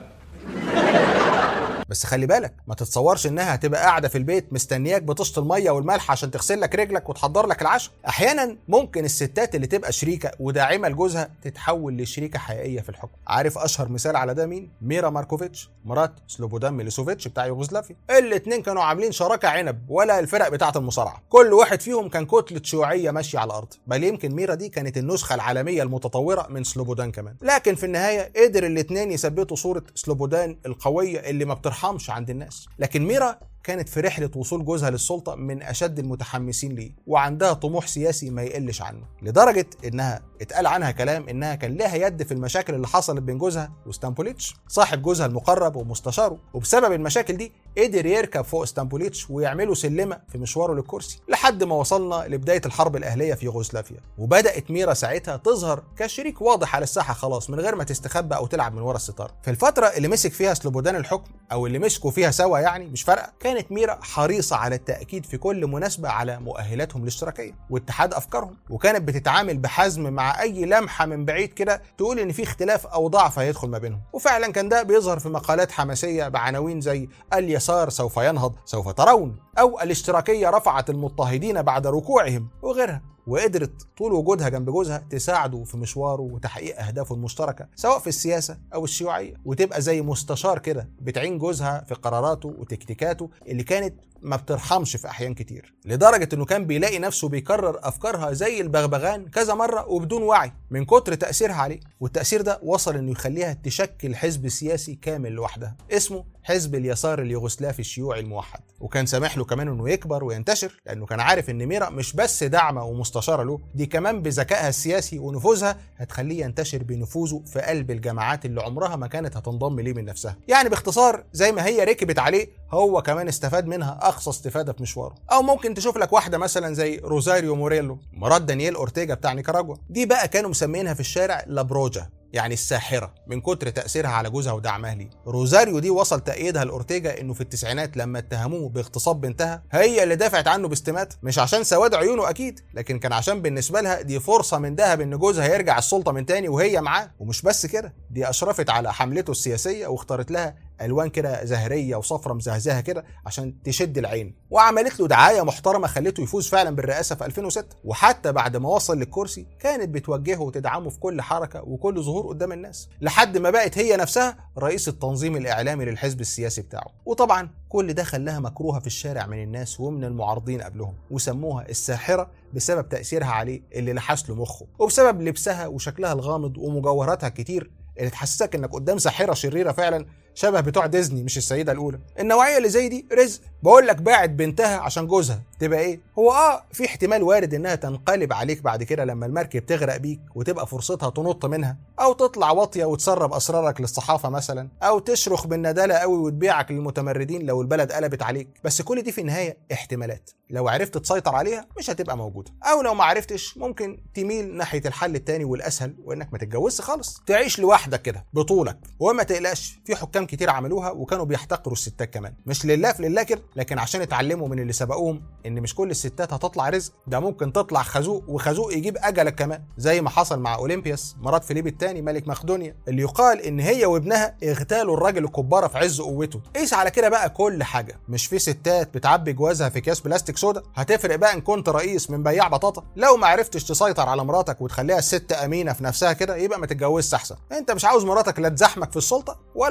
[SPEAKER 1] بس خلي بالك ما تتصورش انها هتبقى قاعده في البيت مستنياك بتشط الميه والملح عشان تغسل لك رجلك وتحضر لك العشاء احيانا ممكن الستات اللي تبقى شريكه وداعمه لجوزها تتحول لشريكه حقيقيه في الحكم عارف اشهر مثال على ده مين ميرا ماركوفيتش مرات سلوبودان ميليسوفيتش بتاع يوغوسلافيا الاتنين كانوا عاملين شراكه عنب ولا الفرق بتاعه المصارعه كل واحد فيهم كان كتله شيوعيه ماشيه على الارض بل يمكن ميرا دي كانت النسخه العالميه المتطوره من سلوبودان كمان لكن في النهايه قدر الاتنين يثبتوا صوره سلوبودان القويه اللي ما بترحمش عند الناس لكن ميرا كانت في رحلة وصول جوزها للسلطة من أشد المتحمسين ليه وعندها طموح سياسي ما يقلش عنه لدرجة إنها اتقال عنها كلام إنها كان لها يد في المشاكل اللي حصلت بين جوزها وستامبوليتش صاحب جوزها المقرب ومستشاره وبسبب المشاكل دي قدر يركب فوق ستامبوليتش ويعملوا سلمة في مشواره للكرسي لحد ما وصلنا لبداية الحرب الأهلية في يوغوسلافيا وبدأت ميرا ساعتها تظهر كشريك واضح على الساحة خلاص من غير ما تستخبى أو تلعب من ورا الستار في الفترة اللي مسك فيها سلوبودان الحكم أو اللي مسكوا فيها سوا يعني مش فارقة كانت ميرا حريصة على التأكيد في كل مناسبة على مؤهلاتهم الاشتراكية واتحاد أفكارهم وكانت بتتعامل بحزم مع أي لمحة من بعيد كده تقول إن في اختلاف أو ضعف هيدخل ما بينهم وفعلا كان ده بيظهر في مقالات حماسية بعناوين زي اليسار سوف ينهض سوف ترون أو الاشتراكية رفعت المضطهدين بعد ركوعهم وغيرها وقدرت طول وجودها جنب جوزها تساعده في مشواره وتحقيق اهدافه المشتركه سواء في السياسه او الشيوعيه وتبقى زي مستشار كده بتعين جوزها في قراراته وتكتيكاته اللي كانت ما بترحمش في احيان كتير لدرجه انه كان بيلاقي نفسه بيكرر افكارها زي البغبغان كذا مره وبدون وعي من كتر تاثيرها عليه والتاثير ده وصل انه يخليها تشكل حزب سياسي كامل لوحدها اسمه حزب اليسار اليوغوسلافي الشيوعي الموحد وكان سامح له كمان انه يكبر وينتشر لانه كان عارف ان ميرا مش بس داعمه ومستشاره له دي كمان بذكائها السياسي ونفوذها هتخليه ينتشر بنفوذه في قلب الجماعات اللي عمرها ما كانت هتنضم ليه من نفسها يعني باختصار زي ما هي ركبت عليه هو كمان استفاد منها اقصى استفاده في مشواره او ممكن تشوف لك واحده مثلا زي روزاريو موريلو مرات دانييل اورتيجا بتاع نيكاراجوا دي بقى كانوا مسمينها في الشارع لابروجا يعني الساحرة من كتر تأثيرها على جوزها ودعمها ليه روزاريو دي وصل تأييدها لأورتيجا إنه في التسعينات لما اتهموه باغتصاب بنتها هي اللي دافعت عنه باستمات مش عشان سواد عيونه أكيد لكن كان عشان بالنسبة لها دي فرصة من ذهب إن جوزها يرجع السلطة من تاني وهي معاه ومش بس كده دي أشرفت على حملته السياسية واختارت لها الوان كده زهريه وصفرة مزهزهه كده عشان تشد العين وعملت له دعايه محترمه خلته يفوز فعلا بالرئاسه في 2006 وحتى بعد ما وصل للكرسي كانت بتوجهه وتدعمه في كل حركه وكل ظهور قدام الناس لحد ما بقت هي نفسها رئيس التنظيم الاعلامي للحزب السياسي بتاعه وطبعا كل ده خلاها مكروهه في الشارع من الناس ومن المعارضين قبلهم وسموها الساحره بسبب تاثيرها عليه اللي لحس له مخه وبسبب لبسها وشكلها الغامض ومجوهراتها الكتير اللي تحسسك انك قدام ساحره شريره فعلا شبه بتوع ديزني مش السيده الاولى النوعيه اللي زي دي رزق بقول لك باعت بنتها عشان جوزها تبقى ايه هو اه في احتمال وارد انها تنقلب عليك بعد كده لما المركب تغرق بيك وتبقى فرصتها تنط منها او تطلع واطيه وتسرب اسرارك للصحافه مثلا او تشرخ بالندالة قوي وتبيعك للمتمردين لو البلد قلبت عليك بس كل دي في النهايه احتمالات لو عرفت تسيطر عليها مش هتبقى موجوده او لو ما عرفتش ممكن تميل ناحيه الحل التاني والاسهل وانك ما تتجوزش خالص تعيش لوحدك كده بطولك وما تقلقش في حكام كتير عملوها وكانوا بيحتقروا الستات كمان مش لله في لله كده لكن عشان اتعلموا من اللي سبقوهم ان مش كل الستات هتطلع رزق ده ممكن تطلع خازوق وخازوق يجيب اجلك كمان زي ما حصل مع اولمبياس مرات فيليب الثاني ملك مقدونيا اللي يقال ان هي وابنها اغتالوا الراجل الكباره في عز قوته قيس على كده بقى كل حاجه مش في ستات بتعبي جوازها في اكياس بلاستيك سودا هتفرق بقى ان كنت رئيس من بياع بطاطا لو ما عرفتش تسيطر على مراتك وتخليها الست امينه في نفسها كده يبقى ما تتجوزش احسن انت مش عاوز مراتك لا تزحمك في السلطه ولا تطلع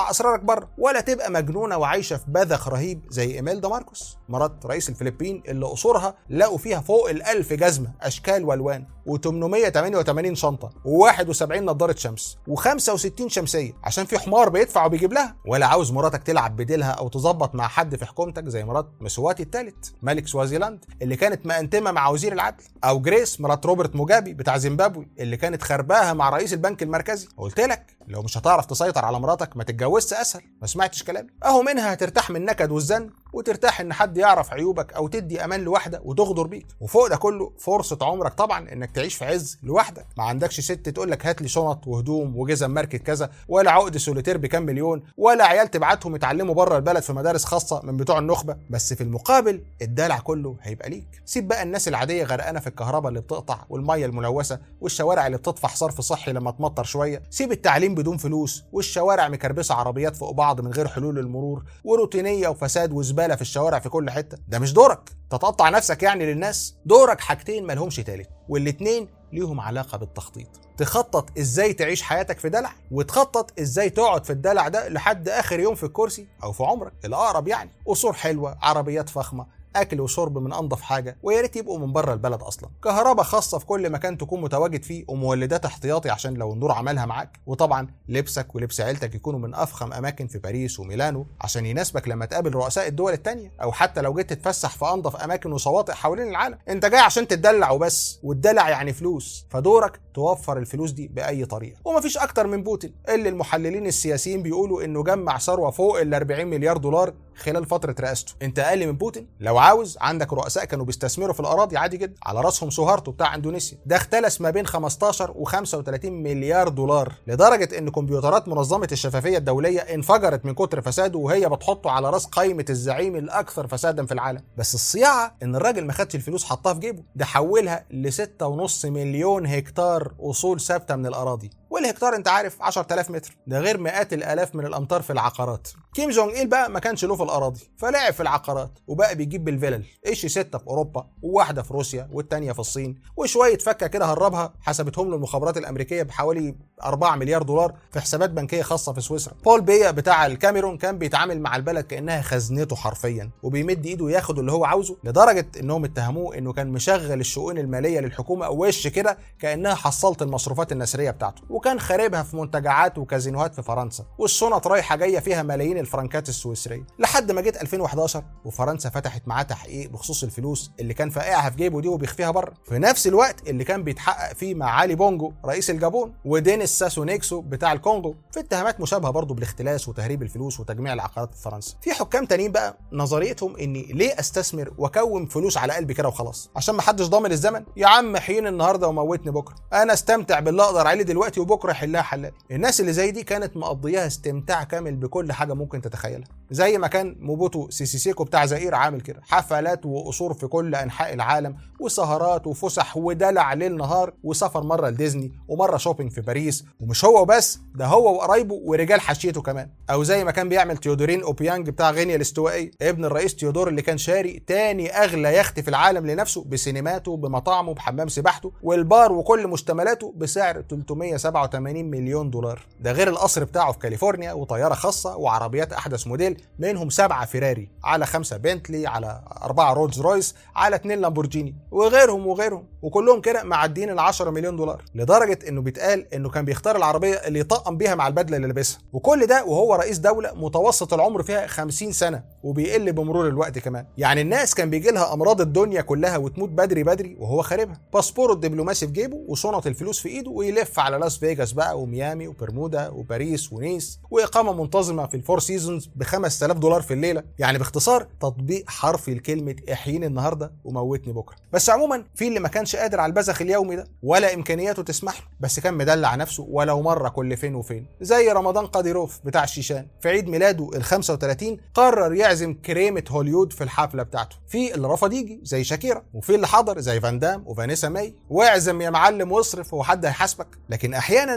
[SPEAKER 1] تطلع اسرارك بره ولا تبقى مجنونه وعايشه في بذخ رهيب زي ايميلدا ماركوس مرات رئيس الفلبين اللي قصورها لقوا فيها فوق الألف جزمه اشكال والوان و888 شنطه و71 نضاره شمس و65 شمسيه عشان في حمار بيدفع وبيجيب لها ولا عاوز مراتك تلعب بديلها او تظبط مع حد في حكومتك زي مرات مسواتي الثالث ملك سوازيلاند اللي كانت مأنتمه مع وزير العدل او جريس مرات روبرت موجابي بتاع زيمبابوي اللي كانت خرباها مع رئيس البنك المركزي قلت لك لو مش هتعرف تسيطر على مراتك ما تتجوزش اسهل ما سمعتش كلامي اهو منها هترتاح من النكد والزن وترتاح ان حد يعرف عيوبك او تدي امان لواحده وتغدر بيك وفوق ده كله فرصه عمرك طبعا انك تعيش في عز لوحدك ما عندكش ست تقول لك هات لي شنط وهدوم وجزم ماركه كذا ولا عقد سوليتير بكام مليون ولا عيال تبعتهم يتعلموا بره البلد في مدارس خاصه من بتوع النخبه بس في المقابل الدلع كله هيبقى ليك سيب بقى الناس العاديه غرقانه في الكهرباء اللي بتقطع والميه الملوثه والشوارع اللي بتطفح صرف صحي لما تمطر شويه سيب التعليم بدون فلوس والشوارع مكربسه عربيات فوق بعض من غير حلول المرور وروتينيه وفساد وزباله في الشوارع في كل حته ده مش دورك تتقطع نفسك يعني للناس دورك حاجتين ملهمش تالت والاتنين ليهم علاقه بالتخطيط تخطط ازاي تعيش حياتك في دلع وتخطط ازاي تقعد في الدلع ده لحد اخر يوم في الكرسي او في عمرك الاقرب يعني قصور حلوه عربيات فخمه اكل وشرب من انضف حاجه ويا ريت يبقوا من بره البلد اصلا كهرباء خاصه في كل مكان تكون متواجد فيه ومولدات احتياطي عشان لو النور عملها معاك وطبعا لبسك ولبس عيلتك يكونوا من افخم اماكن في باريس وميلانو عشان يناسبك لما تقابل رؤساء الدول التانية او حتى لو جيت تتفسح في انضف اماكن وشواطئ حوالين العالم انت جاي عشان تتدلع وبس والدلع يعني فلوس فدورك توفر الفلوس دي باي طريقه ومفيش اكتر من بوتين اللي المحللين السياسيين بيقولوا انه جمع ثروه فوق ال 40 مليار دولار خلال فتره رئاسته انت اقل من بوتين لو عاوز عندك رؤساء كانوا بيستثمروا في الاراضي عادي جدا على راسهم سوهارتو بتاع اندونيسيا ده اختلس ما بين 15 و35 مليار دولار لدرجه ان كمبيوترات منظمه الشفافيه الدوليه انفجرت من كتر فساده وهي بتحطه على راس قائمه الزعيم الاكثر فسادا في العالم بس الصياعه ان الراجل ما خدش الفلوس حطها في جيبه ده حولها ل 6.5 مليون هكتار اصول ثابته من الاراضي والهكتار انت عارف 10000 متر ده غير مئات الالاف من الامتار في العقارات كيم جونج ايل بقى ما كانش له في الاراضي فلعب في العقارات وبقى بيجيب بالفلل ايش ستة في اوروبا وواحده في روسيا والتانية في الصين وشويه فكه كده هربها حسبتهم له المخابرات الامريكيه بحوالي 4 مليار دولار في حسابات بنكيه خاصه في سويسرا بول بيا بتاع الكاميرون كان بيتعامل مع البلد كانها خزنته حرفيا وبيمد ايده ياخد اللي هو عاوزه لدرجه انهم اتهموه انه كان مشغل الشؤون الماليه للحكومه وش كده كانها حصلت المصروفات النسريه بتاعته وكان خاربها في منتجعات وكازينوهات في فرنسا والشنط رايحه جايه فيها ملايين الفرنكات السويسريه لحد ما جيت 2011 وفرنسا فتحت معاه تحقيق بخصوص الفلوس اللي كان فاقعها في جيبه دي وبيخفيها بره في نفس الوقت اللي كان بيتحقق فيه مع علي بونجو رئيس الجابون ودينيس ساسو نيكسو بتاع الكونغو في اتهامات مشابهه برضه بالاختلاس وتهريب الفلوس وتجميع العقارات في فرنسا في حكام تانيين بقى نظريتهم اني ليه استثمر واكوم فلوس على قلبي كده وخلاص عشان ما حدش ضامن الزمن يا عم حين النهارده وموتني بكره انا استمتع باللي اقدر عليه دلوقتي وبكره يحلها حلال الناس اللي زي دي كانت مقضياها استمتاع كامل بكل حاجه ممكن تتخيلها زي ما كان موبوتو سيسيسيكو بتاع زئير عامل كده حفلات وقصور في كل انحاء العالم وسهرات وفسح ودلع ليل نهار وسفر مره لديزني ومره شوبينج في باريس ومش هو بس ده هو وقرايبه ورجال حاشيته كمان او زي ما كان بيعمل تيودورين اوبيانج بتاع غينيا الاستوائيه ابن الرئيس تيودور اللي كان شاري تاني اغلى يخت في العالم لنفسه بسينماته بمطاعمه بحمام سباحته والبار وكل مشتملاته بسعر 387 مليون دولار ده غير القصر بتاعه في كاليفورنيا وطياره خاصه وعربيات احدث موديل منهم سبعه فيراري على خمسه بنتلي على اربعه رولز رويس على اتنين لامبورجيني وغيرهم وغيرهم وكلهم كده معديين ال 10 مليون دولار لدرجه انه بيتقال انه كان بيختار العربيه اللي يطقم بيها مع البدله اللي لابسها وكل ده وهو رئيس دوله متوسط العمر فيها 50 سنه وبيقل بمرور الوقت كمان يعني الناس كان بيجي لها امراض الدنيا كلها وتموت بدري بدري وهو خاربها باسبوره الدبلوماسي في جيبه وشنط الفلوس في ايده ويلف على لاس فيجاس بقى وميامي وبرمودا وباريس ونيس واقامه منتظمه في الفور سيزونز ب 5000 دولار في الليله يعني باختصار تطبيق حرفي لكلمه احييني النهارده وموتني بكره بس عموما في اللي ما كانش قادر على البذخ اليومي ده ولا امكانياته تسمح له بس كان مدلع نفسه ولو مره كل فين وفين زي رمضان قاديروف بتاع الشيشان في عيد ميلاده ال 35 قرر يعزم كريمه هوليود في الحفله بتاعته في اللي رفض يجي زي شاكيرا وفي اللي حضر زي فان دام وفانيسا ماي واعزم يا معلم واصرف هو حد هيحاسبك لكن احيانا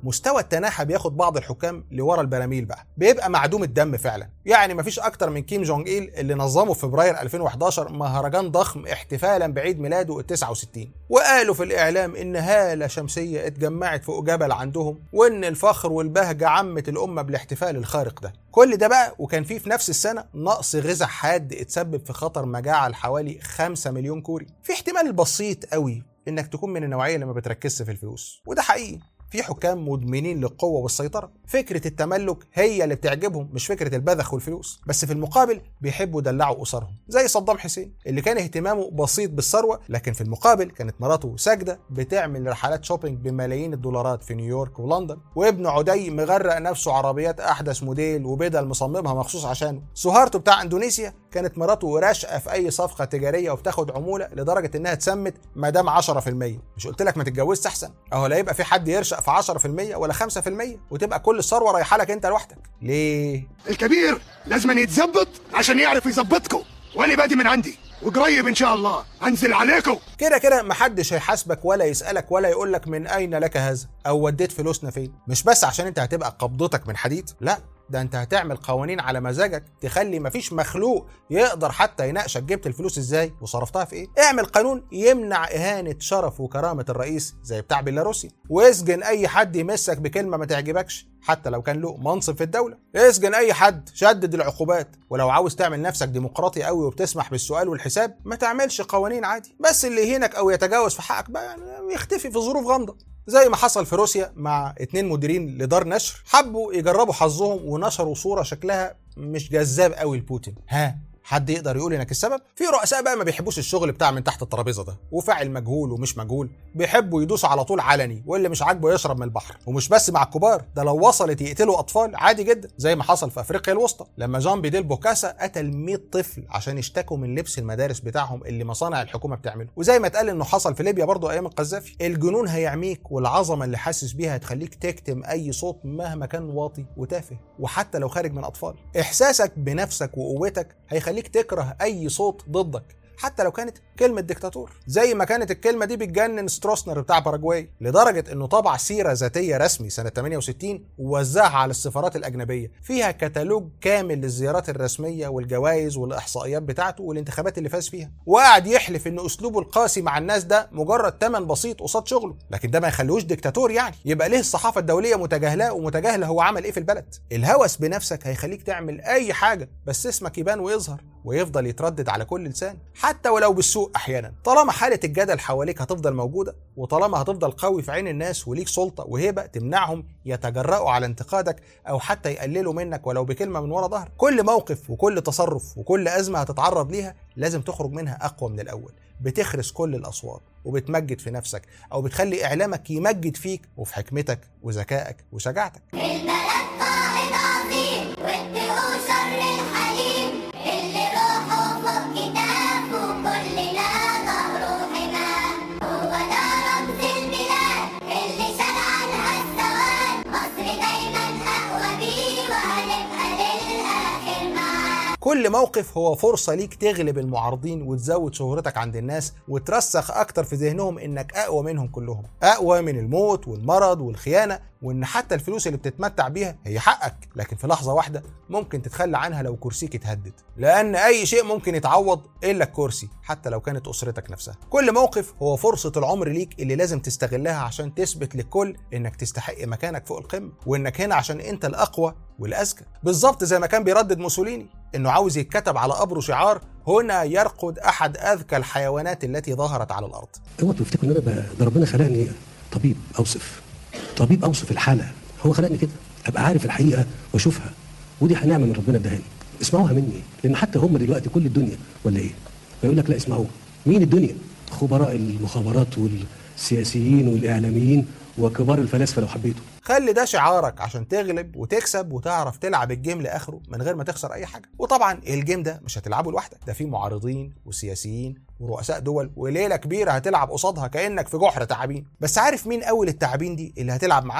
[SPEAKER 1] مستوى التناحة بياخد بعض الحكام لورا البراميل بقى بيبقى معدوم الدم فعلا يعني مفيش اكتر من كيم جونج إيل اللي نظمه في فبراير 2011 مهرجان ضخم احتفالا بعيد ميلاده ال 69 وقالوا في الاعلام ان هالة شمسية اتجمعت فوق جبل عندهم وان الفخر والبهجة عمت الامة بالاحتفال الخارق ده كل ده بقى وكان فيه في نفس السنة نقص غذاء حاد اتسبب في خطر مجاعة لحوالي 5 مليون كوري في احتمال بسيط قوي انك تكون من النوعية اللي ما بتركزش في الفلوس وده حقيقي في حكام مدمنين للقوة والسيطرة فكرة التملك هي اللي بتعجبهم مش فكرة البذخ والفلوس بس في المقابل بيحبوا يدلعوا أسرهم زي صدام حسين اللي كان اهتمامه بسيط بالثروة لكن في المقابل كانت مراته ساجدة بتعمل رحلات شوبينج بملايين الدولارات في نيويورك ولندن وابنه عدي مغرق نفسه عربيات أحدث موديل وبدل مصممها مخصوص عشانه سهارته بتاع اندونيسيا كانت مراته راشقة في أي صفقة تجارية وبتاخد عمولة لدرجة إنها اتسمت مدام 10% مش قلت لك ما تتجوزش أحسن أهو لا يبقى في حد يرشق في 10% ولا 5% وتبقى كل الثروه رايحه لك انت لوحدك ليه
[SPEAKER 7] الكبير لازم يتظبط عشان يعرف يظبطكم وانا بادي من عندي وقريب ان شاء الله هنزل عليكم
[SPEAKER 1] كده كده محدش هيحاسبك ولا يسالك ولا يقول لك من اين لك هذا او وديت فلوسنا فين مش بس عشان انت هتبقى قبضتك من حديد لا ده انت هتعمل قوانين على مزاجك تخلي مفيش مخلوق يقدر حتى يناقشك جبت الفلوس ازاي وصرفتها في ايه اعمل قانون يمنع اهانه شرف وكرامه الرئيس زي بتاع بيلاروسيا واسجن اي حد يمسك بكلمه ما تعجبكش حتى لو كان له منصب في الدوله اسجن اي حد شدد العقوبات ولو عاوز تعمل نفسك ديمقراطي قوي وبتسمح بالسؤال والحساب ما تعملش قوانين عادي بس اللي يهينك او يتجاوز في حقك بقى يعني يختفي في ظروف غامضه زي ما حصل في روسيا مع اتنين مديرين لدار نشر حبوا يجربوا حظهم ونشروا صورة شكلها مش جذاب قوي لبوتين ها حد يقدر يقول انك السبب في رؤساء بقى ما بيحبوش الشغل بتاع من تحت الترابيزه ده وفاعل مجهول ومش مجهول بيحبوا يدوسوا على طول علني واللي مش عاجبه يشرب من البحر ومش بس مع الكبار ده لو وصلت يقتلوا اطفال عادي جدا زي ما حصل في افريقيا الوسطى لما جان بيديل بوكاسا قتل 100 طفل عشان يشتكوا من لبس المدارس بتاعهم اللي مصانع الحكومه بتعمله وزي ما اتقال انه حصل في ليبيا برضه ايام القذافي الجنون هيعميك والعظمه اللي حاسس بيها هتخليك تكتم اي صوت مهما كان واطي وتافه وحتى لو خارج من اطفال احساسك بنفسك وقوتك هيخليك تكره اي صوت ضدك حتى لو كانت كلمة ديكتاتور زي ما كانت الكلمة دي بتجنن ستروسنر بتاع باراجواي لدرجة انه طبع سيرة ذاتية رسمي سنة 68 ووزعها على السفارات الأجنبية فيها كتالوج كامل للزيارات الرسمية والجوائز والإحصائيات بتاعته والانتخابات اللي فاز فيها وقعد يحلف ان أسلوبه القاسي مع الناس ده مجرد تمن بسيط قصاد شغله لكن ده ما يخليهوش ديكتاتور يعني يبقى ليه الصحافة الدولية متجاهلاه ومتجاهلة هو عمل ايه في البلد الهوس بنفسك هيخليك تعمل أي حاجة بس اسمك يبان ويظهر ويفضل يتردد على كل لسان حتى ولو بالسوء احيانا طالما حاله الجدل حواليك هتفضل موجوده وطالما هتفضل قوي في عين الناس وليك سلطه وهبه تمنعهم يتجرأوا على انتقادك او حتى يقللوا منك ولو بكلمه من ورا ظهرك كل موقف وكل تصرف وكل ازمه هتتعرض ليها لازم تخرج منها اقوى من الاول بتخرس كل الاصوات وبتمجد في نفسك او بتخلي اعلامك يمجد فيك وفي حكمتك وذكائك وشجاعتك
[SPEAKER 8] البلد قائد عظيم واتقوا شر الحليم اللي روحه فوق كتافه كلنا ظهره حماه هو ده رمز البلاد اللي شال عنها السواد مصر دايما اقوى بيه وهنبقى للاخر معاه
[SPEAKER 1] كل موقف هو فرصة ليك تغلب المعارضين وتزود شهرتك عند الناس وترسخ أكتر في ذهنهم إنك أقوى منهم كلهم أقوى من الموت والمرض والخيانة وإن حتى الفلوس اللي بتتمتع بيها هي حقك لكن في لحظة واحدة ممكن تتخلى عنها لو كرسيك اتهدد لأن أي شيء ممكن يتعوض إلا الكرسي حتى لو كانت أسرتك نفسها كل موقف هو فرصة العمر ليك اللي لازم تستغلها عشان تثبت للكل إنك تستحق مكانك فوق القمة وإنك هنا عشان أنت الأقوى والأذكى بالظبط زي ما كان بيردد موسوليني إنه عاوز يتكتب على قبره شعار هنا يرقد أحد أذكى الحيوانات التي ظهرت على الأرض
[SPEAKER 9] اوعوا تفتكروا ان انا ب- ده ربنا خلقني طبيب اوصف طبيب اوصف الحاله هو خلقني كده ابقى عارف الحقيقه واشوفها ودي نعمه من ربنا اداها لي اسمعوها مني لان حتى هم دلوقتي كل الدنيا ولا ايه فيقول لك لا اسمعوها مين الدنيا خبراء المخابرات والسياسيين والاعلاميين وكبار الفلاسفه لو حبيتوا
[SPEAKER 1] خلي ده شعارك عشان تغلب وتكسب وتعرف تلعب الجيم لاخره من غير ما تخسر اي حاجه وطبعا الجيم ده مش هتلعبه لوحدك ده فيه معارضين وسياسيين ورؤساء دول وليله كبيره هتلعب قصادها كانك في جحر تعابين بس عارف مين اول التعابين دي اللي هتلعب معاها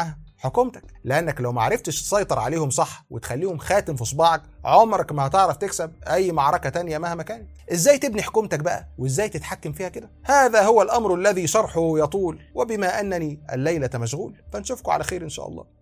[SPEAKER 1] حكومتك لانك لو ما عرفتش تسيطر عليهم صح وتخليهم خاتم في صباعك عمرك ما هتعرف تكسب اي معركه تانية مهما كانت ازاي تبني حكومتك بقى وازاي تتحكم فيها كده هذا هو الامر الذي شرحه يطول وبما انني الليله مشغول فنشوفكم على خير ان شاء الله